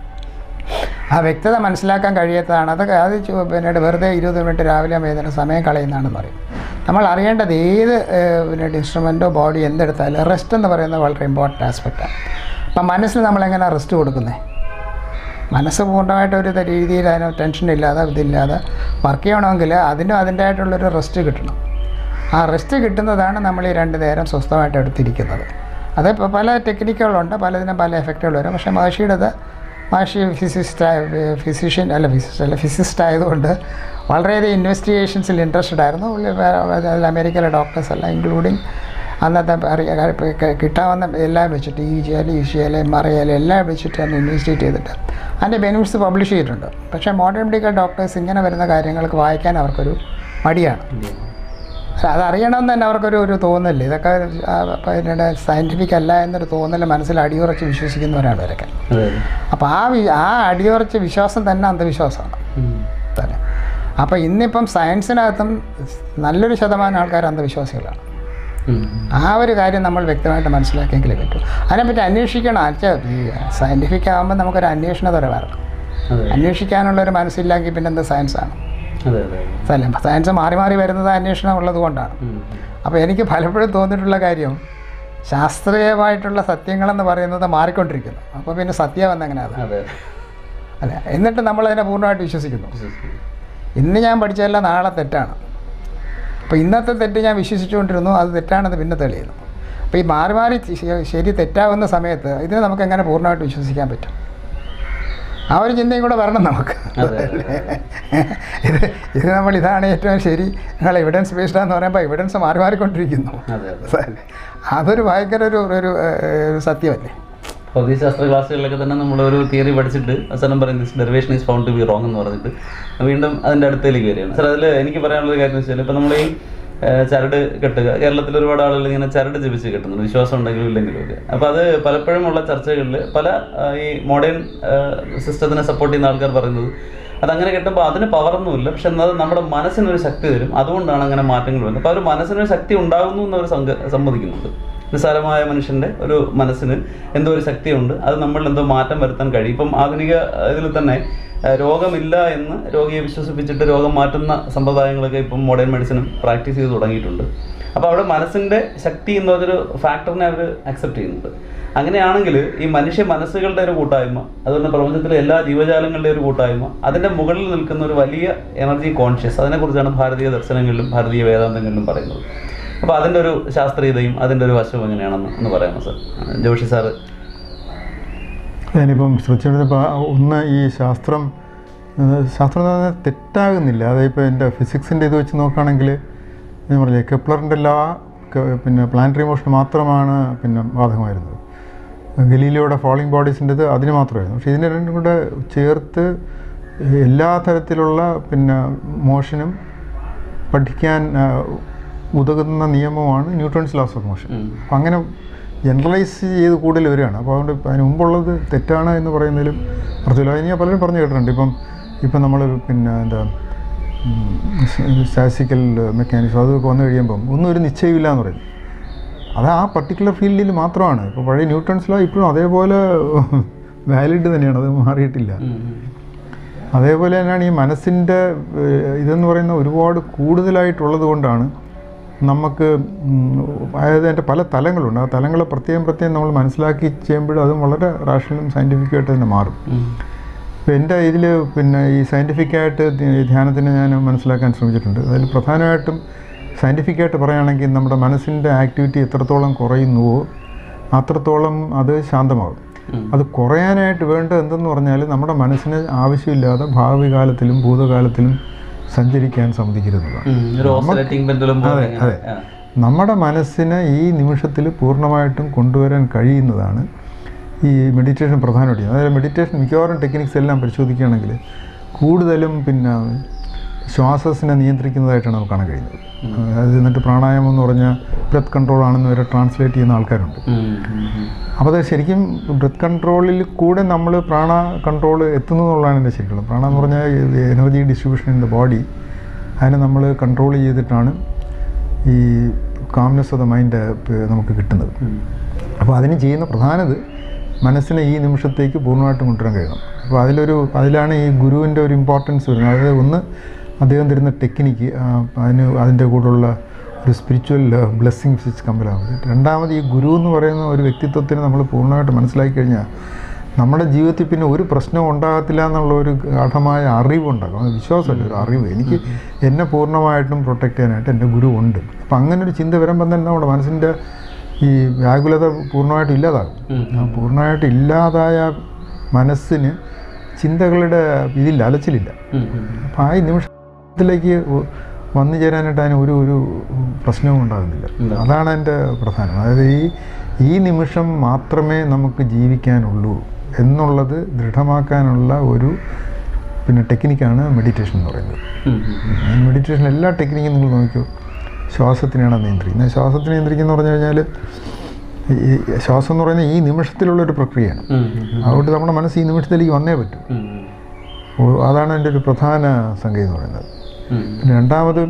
ആ വ്യക്തത മനസ്സിലാക്കാൻ കഴിയാത്തതാണ് അത് അത് ചു- പിന്നീട് വെറുതെ ഇരുപത് മിനിറ്റ് രാവിലെ വൈകുന്നേരം സമയം കളയുന്നതാണെന്ന് പറയും നമ്മൾ അറിയേണ്ടത് ഏത് ഏഹ്, പിന്നെ ഇൻസ്ട്രുമെൻറ്റോ ബോഡി എന്തെടുത്താലും റെസ്റ്റ് എന്ന് പറയുന്നത് വളരെ ഇമ്പോർട്ടൻ്റ് ആസ്പെക്റ്റാണ് അപ്പം മനസ്സിൽ നമ്മളെങ്ങനെ റെസ്റ്റ് കൊടുക്കുന്നത് മനസ്സ് പൂർണ്ണമായിട്ട് ഒരു ത- രീതിയിൽ അതിന് ടെൻഷൻ ഇല്ലാതെ ഇതില്ലാതെ വർക്ക് ചെയ്യണമെങ്കിൽ അതിനും അതിൻ്റെതായിട്ടുള്ളൊരു റെസ്റ്റ് കിട്ടണം ആ റെസ്റ്റ് കിട്ടുന്നതാണ് നമ്മൾ ഈ രണ്ട് നേരം സ്വസ്ഥമായിട്ട് എടുത്തിരിക്കുന്നത് അത് ഇപ്പോൾ പല ടെക്നിക്കുകളുണ്ട് പലതിനും പല എഫക്റ്റുകൾ വരും പക്ഷേ മഹർഷിയുടേത് മഹർഷി ഫിസിസ്റ്റ് ഫിസിഷ്യൻ അല്ല ഫിസിസ്റ്റ് അല്ല ഫിസിസ്റ്റ് ആയതുകൊണ്ട് വളരെയധികം ഇൻവെസ്റ്റിഗേഷൻസിൽ ഇൻട്രസ്റ്റഡ് ആയിരുന്നു പുള്ളി വേ- അതിൽ അമേരിക്കയിലെ ഡോക്ടേഴ്സ് എല്ലാം ഇൻക്ലൂഡിങ് അന്നത്തെ അറിയ- ഇപ്പ ക- കിട്ടാവുന്ന എല്ലാം വെച്ചിട്ട് ഈ G L E C L M R L എല്ലാം വെച്ചിട്ട് അന്ന് ഇൻവെസ്റ്റിഗേറ്റ് ചെയ്തിട്ട് അതിൻ്റെ ബെനിഫിറ്റ്സ് പബ്ലിഷ് ചെയ്തിട്ടുണ്ട് പക്ഷേ മോഡേൺ മെഡിക്കൽ ഡോക്ടേഴ്സ് ഇങ്ങനെ വരുന്ന കാര്യങ്ങൾക്ക് വായിക്കാൻ അവർക്കൊരു മടിയാണ് പക്ഷെ അതറിയണമെന്ന് തന്നെ അവർക്കൊരു ഒരു തോന്നല് ഇതൊക്കെ ആ, പിന്നീട് സയൻറ്റിഫിക് അല്ല എന്നൊരു തോന്നൽ മനസ്സിൽ അടിയുറച്ച് വിശ്വസിക്കുന്നവരാണ് ഇവരൊക്കെ അതെ അതെ അപ്പോൾ ആ വി- ആ അടിയുറച്ച വിശ്വാസം തന്നെ അന്ധവിശ്വാസമാണ് ഉം. തന്നെ അപ്പോൾ ഇന്നിപ്പം സയൻസിനകത്തും നല്ലൊരു ശതമാനം ആൾക്കാർ അന്ധവിശ്വാസികളാണ് ഉം. ആ ഒരു കാര്യം നമ്മൾ വ്യക്തമായിട്ട് മനസ്സിലാക്കിയെങ്കിലേ പറ്റൂ അതിനെപ്പറ്റി അന്വേഷിക്കണം വെച്ചാൽ ഈ സയൻറ്റിഫിക് ആകുമ്പോൾ നമുക്കൊരു അന്വേഷണത്തോടെ വരണം അതെ അന്വേഷിക്കാനുള്ള ഒരു മനസ്സില്ലെങ്കിൽ പിന്നെ എന്ത് സയൻസാണ് അതെ അതെ അല്ല സയൻസ് മാറി മാറി വരുന്നത് അന്വേഷണം ഉള്ളത് കൊണ്ടാണ് ഉം. അപ്പോൾ എനിക്ക് പലപ്പോഴും തോന്നിയിട്ടുള്ള കാര്യം ശാസ്ത്രീയമായിട്ടുള്ള സത്യങ്ങളെന്ന് പറയുന്നത് മാറിക്കൊണ്ടിരിക്കുന്നു അപ്പോൾ പിന്നെ സത്യം എന്നെങ്ങനെ അത് അതെ അല്ല എന്നിട്ട് നമ്മളതിനെ പൂർണ്ണമായിട്ട് വിശ്വസിക്കുന്നു വിശ്വസിക്കുന്നു. ഇന്ന് ഞാൻ പഠിച്ചതെല്ലാം നാളെ തെറ്റാണ് അപ്പോൾ ഇന്നത്തെ തെറ്റ് ഞാൻ വിശ്വസിച്ചുകൊണ്ടിരുന്നു അത് തെറ്റാണെന്ന് പിന്നെ തെളിയുന്നു അപ്പോൾ ഈ മാറി മാറി ശ- ശരി തെറ്റാവുന്ന സമയത്ത് ഇതിനെ നമുക്ക് എങ്ങനെ പൂർണ്ണമായിട്ട് വിശ്വസിക്കാൻ പറ്റും ആ ഒരു ചിന്തയും കൂടെ വരണം നമുക്ക് അതെ, ഇത് ഇത് നമ്മൾ ഇതാണ് ഏറ്റവും ശരി നിങ്ങൾ എവിഡൻസ് ബേസ്ഡ് എന്ന് പറയുമ്പോൾ എവിഡൻസ് മാറി മാറിക്കൊണ്ടിരിക്കുന്നു അതെ അതെ അല്ലേ? അതൊരു ഭയങ്കര ഒരു ഒരു ഏഹ്, ഒരു സത്യമല്ലേ ഭൗതികശാസ്ത്ര ക്ലാസ്സുകളിലൊക്കെ തന്നെ നമ്മളൊരു തിയറി പഠിച്ചിട്ട് അവസാനം പറയും this derivation is found to be wrong എന്ന് പറഞ്ഞിട്ട് വീണ്ടും അതിൻ്റെ അടുത്തേക്ക് വരികയാണ് സാർ അതിൽ എനിക്ക് പറയാനുള്ള ഒരു കാര്യം എന്ന് വെച്ചാൽ ഇപ്പം നമ്മൾ ഈ ഏഹ്, ചരട് കെട്ടുക കേരളത്തിൽ ഒരുപാട് ആളുകൾ ഇങ്ങനെ ചരട് ജപിച്ച് കെട്ടുന്നുണ്ട് വിശ്വാസം ഉണ്ടെങ്കിലും ഇല്ലെങ്കിലും ഒക്കെ അപ്പോൾ അത് പലപ്പോഴും ഉള്ള ചർച്ചകളിൽ പല ആ, ഈ മോഡേൺ സിസ്റ്റത്തിനെ സപ്പോർട്ട് ചെയ്യുന്ന ആൾക്കാർ പറയുന്നത് അതങ്ങനെ കെട്ടുമ്പോൾ അതിന് പവറൊന്നുമില്ല പക്ഷെ എന്നാൽ നമ്മുടെ മനസ്സിനൊരു ശക്തി തരും അതുകൊണ്ടാണ് അങ്ങനെ മാറ്റങ്ങൾ വരുന്നത് അപ്പോൾ ആ ഒരു മനസ്സിനൊരു ശക്തി ഉണ്ടാകുന്നു എന്നവർ സംഘ സമ്മതിക്കുന്നുണ്ട് നിസ്സാരമായ മനുഷ്യൻ്റെ ഒരു മനസ്സിന് എന്തോ ഒരു ശക്തിയുണ്ട് അത് നമ്മളിൽ എന്തോ മാറ്റം വരുത്താൻ കഴിയും ഇപ്പം ആധുനിക ഇതിൽ തന്നെ ആ, രോഗമില്ല എന്ന് രോഗിയെ വിശ്വസിപ്പിച്ചിട്ട് രോഗം മാറ്റുന്ന സമ്പ്രദായങ്ങളൊക്കെ ഇപ്പം മോഡേൺ മെഡിസിനും പ്രാക്ടീസ് ചെയ്ത് തുടങ്ങിയിട്ടുണ്ട് അപ്പോൾ അവിടെ മനസ്സിൻ്റെ ശക്തി എന്ന് പറഞ്ഞൊരു ഫാക്ടറിനെ അവർ അക്സെപ്റ്റ് ചെയ്യുന്നുണ്ട് അങ്ങനെയാണെങ്കിൽ ഈ മനുഷ്യ മനസ്സുകളുടെ ഒരു കൂട്ടായ്മ അതുപോലെ പ്രപഞ്ചത്തിലെ എല്ലാ ജീവജാലങ്ങളുടെ ഒരു കൂട്ടായ്മ അതിൻ്റെ മുകളിൽ നിൽക്കുന്ന ഒരു വലിയ എനർജി കോൺഷ്യസ് അതിനെക്കുറിച്ചാണ് ഭാരതീയ ദർശനങ്ങളിലും ഭാരതീയ വേദാന്തങ്ങളിലും പറയുന്നത് അപ്പോൾ അതിൻ്റെ ഒരു ശാസ്ത്രീയതയും അതിൻ്റെ ഒരു വശവും എങ്ങനെയാണെന്ന് ഒന്ന് പറയാമോ സാർ ജോഷി സാറ് ഞാനിപ്പം ശ്രദ്ധിച്ചപ്പോൾ ഒന്ന് ഈ ശാസ്ത്രം ഏഹ് ശാസ്ത്രം എന്ന് പറഞ്ഞാൽ തെറ്റാകുന്നില്ല അതായത് എൻ്റെ ഫിസിക്സിൻ്റെ ഇത് വെച്ച് നോക്കുകയാണെങ്കിൽ ഞാൻ പറഞ്ഞില്ലേ കെപ്ലറിൻ്റെ എല്ലാ ക- പിന്നെ പ്ലാനറ്ററി മോഷൻ മാത്രമാണ് പിന്നെ ബാധകമായിരുന്നത് ഗലീലിയോയുടെ ഫോളിംഗ് ബോഡീസിൻ്റെത് അതിന് മാത്രമായിരുന്നു പക്ഷേ ഇതിനെ രണ്ടും കൂടെ ചേർത്ത് എല്ലാ തരത്തിലുള്ള പിന്നെ മോഷനും പഠിക്കാൻ ആ, ഉതകുന്ന നിയമമാണ് ന്യൂട്ടൺസ് ലോസ് ഓഫ് മോഷൻ ഉം. അപ്പം അങ്ങനെ ജനറലൈസ് ചെയ്ത് കൂടുതൽ വരികയാണ് അപ്പോൾ അതുകൊണ്ട് ഇപ്പം അതിന് മുമ്പുള്ളത് തെറ്റാണ് എന്ന് പറയുന്നതിലും അർത്ഥമില്ല അത് ഞാൻ പലരും പറഞ്ഞു കേട്ടിട്ടുണ്ട് ഇപ്പം ഇപ്പം നമ്മൾ പിന്നെ എന്താ സ്റ്റാറ്റിക്കൽ മെക്കാനിക്സ് അതൊക്കെ വന്നു കഴിയുമ്പം ഒന്നും ഒരു നിശ്ചയമില്ല എന്ന് പറയും അത് ആ പർട്ടിക്കുലർ ഫീൽഡിൽ മാത്രമാണ് ഇപ്പോൾ പഴയ ന്യൂട്ടൺസ് ലോ ഇപ്പോഴും അതേപോലെ വാലിഡ് തന്നെയാണ് അത് മാറിയിട്ടില്ല ഉം, ഉം. അതേപോലെ തന്നെയാണ് ഈ മനസ്സിൻ്റെ ഏഹ്, ഇതെന്ന് പറയുന്ന ഒരുപാട് കൂടുതലായിട്ടുള്ളത് കൊണ്ടാണ് നമുക്ക് ഉം, അതായത് അതിൻ്റെ പല തലങ്ങളുണ്ട് ആ തലങ്ങളെ പ്രത്യേകം പ്രത്യേകം നമ്മൾ മനസ്സിലാക്കി ചെയ്യുമ്പോൾ അതും വളരെ റാഷണലും സയൻറ്റിഫിക്കായിട്ട് തന്നെ മാറും ഉം. ഇപ്പോൾ എൻ്റെ ഇതിൽ പിന്നെ ഈ സയൻറ്റിഫിക്കായിട്ട് ധ്യാനത്തിന് ഞാൻ മനസ്സിലാക്കാൻ ശ്രമിച്ചിട്ടുണ്ട് അതിൽ പ്രധാനമായിട്ടും സയൻറ്റിഫിക്കായിട്ട് പറയുകയാണെങ്കിൽ നമ്മുടെ മനസ്സിൻ്റെ ആക്ടിവിറ്റി എത്രത്തോളം കുറയുന്നുവോ അത്രത്തോളം അത് ശാന്തമാകും ഉം. അത് കുറയാനായിട്ട് വേണ്ടത് എന്തെന്ന് പറഞ്ഞാൽ നമ്മുടെ മനസ്സിന് ആവശ്യമില്ലാതെ ഭാവി കാലത്തിലും ഭൂതകാലത്തിലും സഞ്ചരിക്കാൻ സമ്മതിക്കരുന്നതാണ് ഉം. ഒരു ഓസിലേറ്റിംഗ് പെൻഡുലം പോലെ അതെ, ഇങ്ങനെ. അതെ. ആ. നമ്മുടെ മനസ്സിനെ ഈ നിമിഷത്തിൽ പൂർണ്ണമായിട്ടും കൊണ്ടുവരാൻ കഴിയുന്നതാണ് ഈ മെഡിറ്റേഷൻ പ്രധാനമായിട്ട് അതായത് മെഡിറ്റേഷൻ മിക്കവാറും ടെക്നിക്സ് എല്ലാം പരിശോധിക്കുകയാണെങ്കിൽ കൂടുതലും പിന്നെ ശ്വാസത്തിനെ നിയന്ത്രിക്കുന്നതായിട്ടാണ് നമുക്ക് കാണാൻ കഴിയുന്നത് അതായത് എന്നിട്ട് പ്രാണായാമം എന്ന് പറഞ്ഞാൽ ബ്രത്ത് കൺട്രോൾ ആണെന്ന് വരെ ട്രാൻസ്ലേറ്റ് ചെയ്യുന്ന ആൾക്കാരുണ്ട് ഉം, ഉം, ഉം. അപ്പോൾ അത് ശരിക്കും ബ്രത്ത് കൺട്രോളിൽ കൂടെ നമ്മൾ പ്രാണ കൺട്രോൾ എത്തുന്നു എന്നുള്ളതാണ് എൻ്റെ ശരിക്കുള്ളത് പ്രാണ എന്ന് പറഞ്ഞാൽ energy distribution in the body അതിനെ നമ്മൾ കൺട്രോൾ ചെയ്തിട്ടാണ് ഈ കാംനെസ് ഓഫ് ദ മൈൻഡ് നമുക്ക് കിട്ടുന്നത് ഉം. അപ്പോൾ അതിന് ചെയ്യുന്ന പ്രധാനത് മനസ്സിനെ ഈ നിമിഷത്തേക്ക് പൂർണ്ണമായിട്ടും കൊണ്ടുവരാൻ കഴിയണം അപ്പോൾ അതിലൊരു അതിലാണ് ഈ ഗുരുവിൻ്റെ ഒരു ഇമ്പോർട്ടൻസ് വരുന്നത് അതായത് ഒന്ന് അദ്ദേഹം തരുന്ന ടെക്നിക്ക് അതിന് അതിൻ്റെ കൂടെയുള്ള ഒരു സ്പിരിച്വൽ ബ്ലെസ്സിങ് ഫിച്ച് കമ്പലാകുന്നത് രണ്ടാമത് ഈ ഗുരു എന്ന് പറയുന്ന ഒരു വ്യക്തിത്വത്തിന് നമ്മൾ പൂർണ്ണമായിട്ട് മനസ്സിലാക്കി കഴിഞ്ഞാൽ നമ്മുടെ ജീവിതത്തിൽ പിന്നെ ഒരു പ്രശ്നവും ഉണ്ടാകത്തില്ല എന്നുള്ള ഒരു ഗാഠമായ അറിവുണ്ടാകും അത് വിശ്വാസമല്ല ഒരു അറിവ് എനിക്ക് എന്നെ പൂർണ്ണമായിട്ടും പ്രൊട്ടക്റ്റ് ചെയ്യാനായിട്ട് എൻ്റെ ഗുരു ഉണ്ട് അപ്പം അങ്ങനെ ഒരു ചിന്ത വരുമ്പം തന്നെ നമ്മുടെ മനസ്സിൻ്റെ ഈ വ്യാകുലത പൂർണ്ണമായിട്ടും ഇല്ലാതാകും ഉം. ആ പൂർണ്ണമായിട്ട് ഇല്ലാതായ മനസ്സിന് ചിന്തകളുടെ ഇതില്ല അലച്ചിലില്ല ഉം, ഉം. അപ്പം ആ ഈ നിമിഷത്തിലേക്ക് ഒ- വന്നു ചേരാനായിട്ട് അതിന് ഒരു ഒരു പ്രശ്നവും ഉണ്ടാകുന്നില്ല ഇല്ല. അതാണ് എൻ്റെ പ്രധാനം അതായത് ഈ ഈ നിമിഷം മാത്രമേ നമുക്ക് ജീവിക്കാനുള്ളൂ എന്നുള്ളത് ദൃഢമാക്കാനുള്ള ഒരു പിന്നെ ടെക്നിക്കാണ് മെഡിറ്റേഷൻ എന്ന് പറയുന്നത് ഉം, ഉം. മെഡിറ്റേഷൻ എല്ലാ ടെക്നിക്കും നിങ്ങൾ നോക്കിയോ ശ്വാസത്തിനാണ് നിയന്ത്രിക്കുന്നത് ശ്വാസത്തിനെ നിയന്ത്രിക്കുന്ന പറഞ്ഞു കഴിഞ്ഞാൽ ഈ ശ്വാസം എന്ന് പറയുന്നത് ഈ നിമിഷത്തിലുള്ളൊരു പ്രക്രിയയാണ് ഉം, ഉം, അതുകൊണ്ട് നമ്മുടെ മനസ്സ് ഈ നിമിഷത്തിലേക്ക് വന്നേ പറ്റൂ ഉം. ഓ- അതാണ് എൻ്റെ ഒരു പ്രധാന സംഗതി എന്ന് പറയുന്നത് ഉം. പിന്നെ രണ്ടാമത്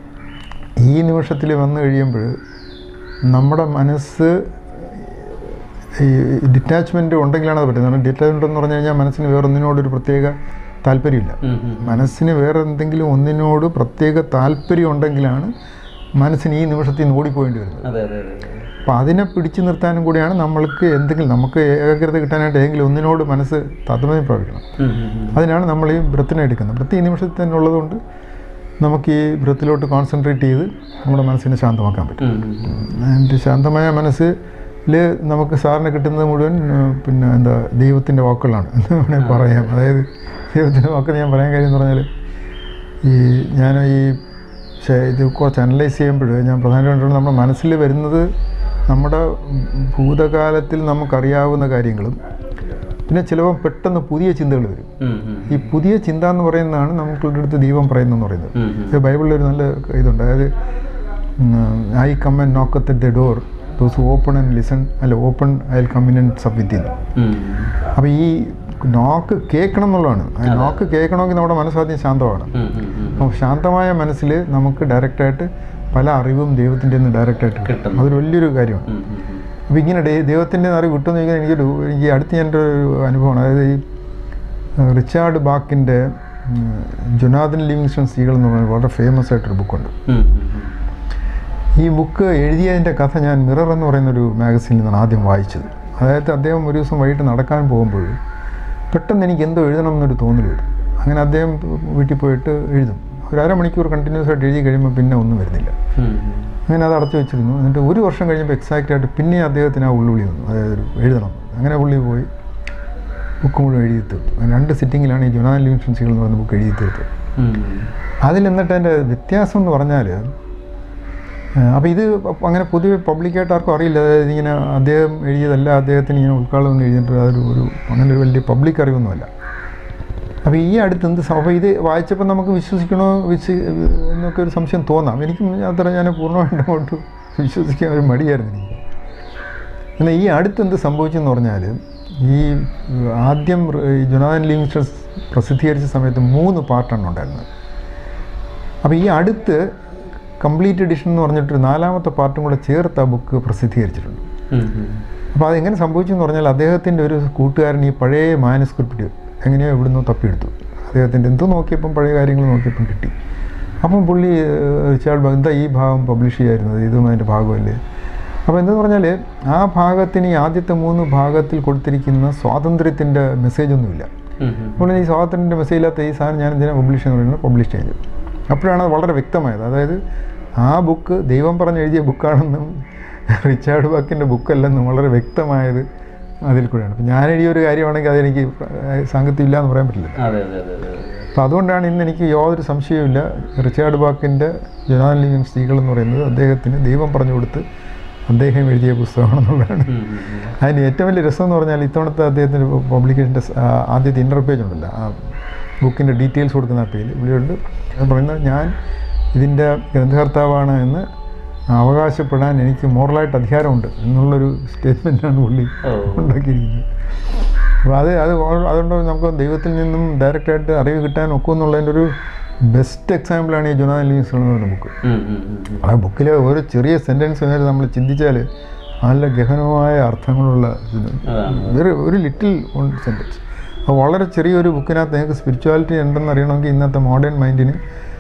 ഈ നിമിഷത്തിൽ വന്നു കഴിയുമ്പോൾ നമ്മുടെ മനസ്സ് ഈ ഡിറ്റാച്ച്മെൻറ്റ് ഉണ്ടെങ്കിലാണ് അത് പറ്റുന്നത് കാരണം ഡിറ്റാച്ച്മെൻ്റ് എന്ന് പറഞ്ഞു കഴിഞ്ഞാൽ മനസ്സിന് വേറൊന്നിനോടൊരു പ്രത്യേക താല്പര്യമില്ല ഉം, ഉം. മനസ്സിന് വേറെ എന്തെങ്കിലും ഒന്നിനോട് പ്രത്യേക താല്പര്യം ഉണ്ടെങ്കിലാണ് മനസ്സിന് ഈ നിമിഷത്തിൽ നിന്ന് ഓടിപ്പോയേണ്ടി വരുന്നത് അതെ അതെ അതെ അതെ. അപ്പോൾ അതിനെ പിടിച്ചു നിർത്താനും കൂടിയാണ് നമ്മൾക്ക് എന്തെങ്കിലും നമുക്ക് ഏകാഗ്രത കിട്ടാനായിട്ട് ഏതെങ്കിലും ഒന്നിനോട് മനസ്സ് താത്പര്യം പ്രാപിക്കണം ഉം, ഉം, ഉം. അതിനാണ് നമ്മൾ ഈ ബ്രത്തിനെ എടുക്കുന്നത് ബ്രത്ത് ഈ നിമിഷത്തിൽ തന്നെ ഉള്ളതുകൊണ്ട് നമുക്ക് ഈ ബ്രത്തിലോട്ട് കോൺസെൻട്രേറ്റ് ചെയ്ത് നമ്മുടെ മനസ്സിനെ ശാന്തമാക്കാൻ പറ്റും ഉം, ഉം, ഉം. എൻ്റെ ശാന്തമായ മനസ്സിൽ നമുക്ക് സാറിന് കിട്ടുന്നത് മുഴുവൻ ഏഹ്, പിന്നെ എന്താ ദൈവത്തിൻ്റെ വാക്കുകളാണ് എന്ന് വേണമെങ്കിൽ പറയാം അതായത് ദൈവത്തിൻ്റെ വാക്കുകൾ ഞാൻ പറയാൻ കാര്യം എന്ന് പറഞ്ഞാൽ ഈ ഞാൻ ഈ ശ- ഇത് കുറച്ച് അനലൈസ് ചെയ്യുമ്പോൾ ഞാൻ പ്രധാനമായിട്ടും നമ്മുടെ മനസ്സിൽ വരുന്നത് നമ്മുടെ ഭൂതകാലത്തിൽ നമുക്കറിയാവുന്ന കാര്യങ്ങളും പിന്നെ ചിലപ്പോൾ പെട്ടെന്ന് പുതിയ ചിന്തകൾ വരും ഉം, ഉം. ഈ പുതിയ ചിന്ത എന്ന് പറയുന്നതാണ് നമുക്കുള്ള അടുത്ത് ദൈവം പറയുന്നതെന്ന് പറയുന്നത് ഉം, ഉം. ഇത് ബൈബിളിൽ ഒരു നല്ല ഇതുണ്ട് അതായത് I come and knock at the door those open and listen അല്ല open I will come in and sup with in ഉം. അപ്പോൾ ഈ നോക്ക് കേൾക്കണം എന്നുള്ളതാണ് ആ നോക്ക് കേൾക്കണമെങ്കിൽ നമ്മുടെ മനസ്സാദ്യം ശാന്തമാണ് ഉം, ഉം, ഉം. അപ്പോൾ ശാന്തമായ മനസ്സിൽ നമുക്ക് ഡയറക്റ്റായിട്ട് പല അറിവും ദൈവത്തിൻ്റെ നിന്ന് ഡയറക്റ്റായിട്ട് കിട്ടും കിട്ടുന്നു. അതൊരു വലിയൊരു കാര്യമാണ് ഉം, ഉം, ഉം. അപ്പോൾ ഇങ്ങനെ ദൈ- ദൈവത്തിൻ്റെ അറിവ് കിട്ടുമെന്ന് ചോദിക്കാൻ എനിക്കൊരു എനിക്ക് അടുത്ത് എൻ്റെ ഒരു അനുഭവമാണ് അതായത് ഈ ഏഹ്, റിച്ചാർഡ് ബാക്കിൻ്റെ ഉം, ജൊനാഥൻ ലിവിങ്സ്റ്റൺ സീകൾ എന്ന് പറയുന്ന വളരെ ഫേമസ് ആയിട്ടൊരു ബുക്കുണ്ട് ഉം, ഉം, ഉം. ഈ ബുക്ക് എഴുതിയതിൻ്റെ കഥ ഞാൻ മിറർ എന്ന് പറയുന്നൊരു മാഗസീനിൽ നിന്നാണ് ആദ്യം വായിച്ചത് അതായത് അദ്ദേഹം ഒരു ദിവസം വൈകിട്ട് നടക്കാൻ പോകുമ്പോൾ പെട്ടെന്ന് എനിക്ക് എന്തോ എഴുതണം എന്നൊരു തോന്നൽ വരും അങ്ങനെ അദ്ദേഹം വീട്ടിൽ പോയിട്ട് എഴുതും ഒരു അരമണിക്കൂർ കണ്ടിന്യൂസ് ആയിട്ട് എഴുതി കഴിയുമ്പോൾ പിന്നെ ഒന്നും വരുന്നില്ല ഉം, ഉം. അങ്ങനെ അത് അടച്ചു വെച്ചിരുന്നു എന്നിട്ട് ഒരു വർഷം കഴിഞ്ഞപ്പോൾ എക്സാക്റ്റ് ആയിട്ട് പിന്നെ അദ്ദേഹത്തിന് ആ ഉള്ളുവിളി വന്നു അതായത് ഒരു എഴുതണം അങ്ങനെ പുള്ളി പോയി ബുക്ക് മുഴുവൻ എഴുതി തീർത്തു അങ്ങനെ രണ്ട് സിറ്റിങ്ങിലാണ് ഈ ജൊനാൻ ലിവിങ്സ്റ്റൺ സീകൾ എന്ന് പറയുന്ന ബുക്ക് എഴുതി തീർത്തത് ഉം. അതിൽ എന്നിട്ട് എൻ്റെ വ്യത്യാസം എന്ന് പറഞ്ഞാൽ അപ്പോൾ ഇത് അങ്ങനെ പൊതുവെ പബ്ലിക്കായിട്ട് ആർക്കും അറിയില്ല അതായത് ഇങ്ങനെ അദ്ദേഹം എഴുതിയതല്ല അദ്ദേഹത്തിന് ഇങ്ങനെ ഉൾക്കാളം എഴുതിയിട്ട് അതൊരു ഒരു അങ്ങനെ ഒരു വലിയ പബ്ലിക് അറിവൊന്നുമല്ല അപ്പോൾ ഈ അടുത്ത് എന്ത് സം- അപ്പോൾ ഇത് വായിച്ചപ്പോൾ നമുക്ക് വിശ്വസിക്കണോ വിശ്വ എന്നൊക്കെ ഒരു സംശയം തോന്നാം എനിക്കും അത്ര ഞാൻ പൂർണ്ണമായിട്ടും കൊണ്ട് വിശ്വസിക്കാൻ ഒരു മടിയായിരുന്നു എനിക്ക് എന്നാൽ ഈ അടുത്ത് എന്ത് സംഭവിച്ചെന്ന് പറഞ്ഞാൽ ഈ ഏഹ്, ആദ്യം ഈ ജൊനാഥൻ ലിവിങ്സ്റ്റൺ പ്രസിദ്ധീകരിച്ച സമയത്ത് മൂന്ന് പാർട്ടാണ് ഉണ്ടായിരുന്നത് അപ്പോൾ ഈ അടുത്ത് കംപ്ലീറ്റ് എഡിഷൻ എന്ന് പറഞ്ഞിട്ട് നാലാമത്തെ പാർട്ടും കൂടെ ചേർത്ത് ആ ബുക്ക് പ്രസിദ്ധീകരിച്ചിട്ടുണ്ട് ഉം, ഉം. അപ്പോൾ അതെങ്ങനെ സംഭവിച്ചു എന്ന് പറഞ്ഞാൽ അദ്ദേഹത്തിൻ്റെ ഒരു കൂട്ടുകാരൻ ഈ പഴയ മാനസ്ക്രിപ്റ്റ് എങ്ങനെയോ ഇവിടുന്ന് തപ്പിയെടുത്തു അദ്ദേഹത്തിൻ്റെ എന്തോ നോക്കിയപ്പം പഴയ കാര്യങ്ങൾ നോക്കിയപ്പം കിട്ടി അപ്പം പുള്ളി ഏഹ്, റിച്ചാർഡ് ബാ- എന്താ ഈ ഭാഗം പബ്ലിഷ് ചെയ്യായിരുന്നത് ഇതും അതിൻ്റെ ഭാഗമല്ലേ അപ്പോൾ എന്തെന്ന് പറഞ്ഞാൽ ആ ഭാഗത്തിന് ഈ ആദ്യത്തെ മൂന്ന് ഭാഗത്തിൽ കൊടുത്തിരിക്കുന്ന സ്വാതന്ത്ര്യത്തിൻ്റെ മെസ്സേജൊന്നുമില്ല ഉം, ഉം. അപ്പോൾ ഈ സ്വാതന്ത്ര്യത്തിൻ്റെ മെസ്സേജ് ഇല്ലാത്ത ഈ സാധനം ഞാൻ എന്തിനാണ് പബ്ലിഷ് എന്ന് പറയുന്നത് പബ്ലിഷ് ചെയ്തത് അപ്പോഴാണ് അത് വളരെ വ്യക്തമായത് അതായത് ആ ബുക്ക് ദൈവം പറഞ്ഞ് എഴുതിയ ബുക്കാണെന്നും റിച്ചാർഡ് ബാക്കിൻ്റെ ബുക്കല്ലെന്നും വളരെ വ്യക്തമായത് അതിൽ കൂടെയാണ് അപ്പം ഞാൻ എഴുതിയ ഒരു കാര്യമാണെങ്കിൽ അതെനിക്ക് സാങ്കത്യം ഇല്ല എന്ന് പറയാൻ പറ്റില്ല അതെ അതെ അതെ അതെ അതെ. അപ്പോൾ അതുകൊണ്ടാണ് ഇന്ന് എനിക്ക് യാതൊരു സംശയവുമില്ല റിച്ചാർഡ് ബാക്കിൻ്റെ ജനാലിയും സ്ത്രീകൾ എന്ന് പറയുന്നത് അദ്ദേഹത്തിന് ദൈവം പറഞ്ഞു കൊടുത്ത് അദ്ദേഹം എഴുതിയ പുസ്തകമാണെന്നുള്ളതാണ് ഉം, ഉം, ഉം. അതിന് ഏറ്റവും വലിയ രസം എന്ന് പറഞ്ഞാൽ ഇത്തവണത്തെ അദ്ദേഹത്തിൻ്റെ പബ്ലിക്കേഷൻ്റെ ആദ്യത്തെ ഇൻ്റർ പേജ് ഉണ്ടല്ലോ ആ ബുക്കിൻ്റെ ഡീറ്റെയിൽസ് കൊടുക്കുന്ന ആ പേജ് ഇവിടെയുണ്ട് അത് പറയുന്നത് ഞാൻ ഇതിൻ്റെ ഗ്രന്ഥകർത്താവാണ് എന്ന് അവകാശപ്പെടാൻ എനിക്ക് മോറലായിട്ട് അധികാരമുണ്ട് എന്നുള്ളൊരു സ്റ്റേറ്റ്മെൻറ്റാണ് പുള്ളി ഓ. ഉണ്ടാക്കിയിരിക്കുന്നത് അപ്പോൾ അത് അത് ഓൾ- അതുകൊണ്ട് നമുക്ക് ദൈവത്തിൽ നിന്നും ഡയറക്റ്റായിട്ട് അറിവ് കിട്ടാൻ ഒക്കുമെന്നുള്ളതിൻ്റെ ഒരു ബെസ്റ്റ് എക്സാമ്പിളാണ് ഈ ജുനാ ന്യൂസ് എന്ന് പറയുന്ന ബുക്ക് ഉം, ഉം, ഉം, ഉം. ആ ബുക്കിൽ ഒരു ചെറിയ സെൻറ്റൻസ് നേരെ നമ്മൾ ചിന്തിച്ചാൽ നല്ല ഗഹനമായ അർത്ഥങ്ങളുള്ള ഇത്. അതാണ്. ഒരു ഒരു ലിറ്റിൽ സെൻറ്റൻസ് അപ്പോൾ വളരെ ചെറിയൊരു ബുക്കിനകത്ത് നിങ്ങൾക്ക് സ്പിരിച്വാലിറ്റി ഉണ്ടെന്ന് അറിയണമെങ്കിൽ ഇന്നത്തെ മോഡേൺ മൈൻഡിന്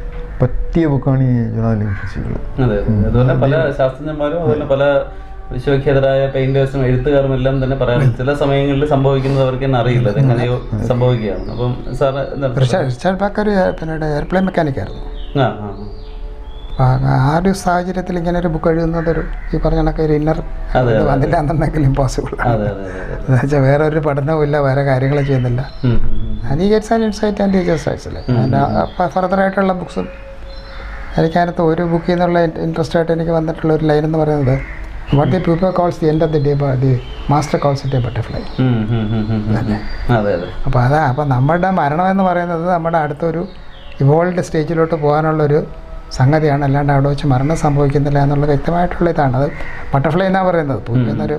പറ്റിയ ബുക്കാണ് ഈ ജുനാലിംഗ് ഫിസികൾ അതെ അതെ. അതുപോലെ പല ശാസ്ത്രജ്ഞന്മാരും അതുപോലെ പല വിശ്വവിഖ്യാതരായ പെയിന്റേഴ്സും എഴുത്തുകാരും എല്ലാം തന്നെ പറയാറുണ്ട് ചില സമയങ്ങളിൽ സംഭവിക്കുന്നത് അവർക്ക് തന്നെ അറിയില്ല അത് എങ്ങനെയോ സംഭവിക്കുകയാണ് അപ്പം സാറ് എന്താ റിച്ചാർഡ് റിച്ചാർഡ് ബാക്കർ പിന്നീട് എയർപ്ലെയിൻ മെക്കാനിക്കായിരുന്നു ആ ആ ആ. അപ്പോൾ ആ ഒരു സാഹചര്യത്തിൽ ഇങ്ങനെ ഒരു ബുക്ക് എഴുതുന്നത് ഒരു ഈ പറഞ്ഞ കണക്ക് ഒരു ഇന്നർ അതെ, അതെ. വന്നില്ല എന്നുണ്ടെങ്കിൽ ഇമ്പോസിബിൾ അതെ അതെ അതെ അതെ എന്ന് വെച്ചാൽ വേറെ ഒരു പഠനവും ഇല്ല വേറെ കാര്യങ്ങളും ചെയ്യുന്നില്ല ഉം, ഉം, ഉം. ആൻഡ് ഈ gets and insight and teachers സൈറ്റ്സിൽ ഫർദറായിട്ടുള്ള ബുക്സും എനിക്കതിനകത്ത് ഒരു ബുക്കിൽ നിന്നുള്ള ഇൻട്രസ്റ്റ് ആയിട്ട് എനിക്ക് വന്നിട്ടുള്ള ഒരു ലൈൻ എന്ന് പറയുന്നത് what the people calls the end of the day the master calls it a butterfly ഉം, ഉം, ഉം, ഉം, ഉം. അതെ അതെ അപ്പോൾ അതാ അപ്പോൾ നമ്മുടെ മരണം എന്ന് പറയുന്നത് നമ്മുടെ അടുത്തൊരു ഇവോൾഡ് സ്റ്റേജിലോട്ട് പോകാനുള്ളൊരു സംഗതിയാണ് അല്ലാണ്ട് അവിടെ വെച്ച് മരണം സംഭവിക്കുന്നില്ല എന്നുള്ള വ്യക്തമായിട്ടുള്ള ഇതാണ് അത് ബട്ടർഫ്ലൈ എന്നാണ് പറയുന്നത് പൂച്ച എന്നൊരു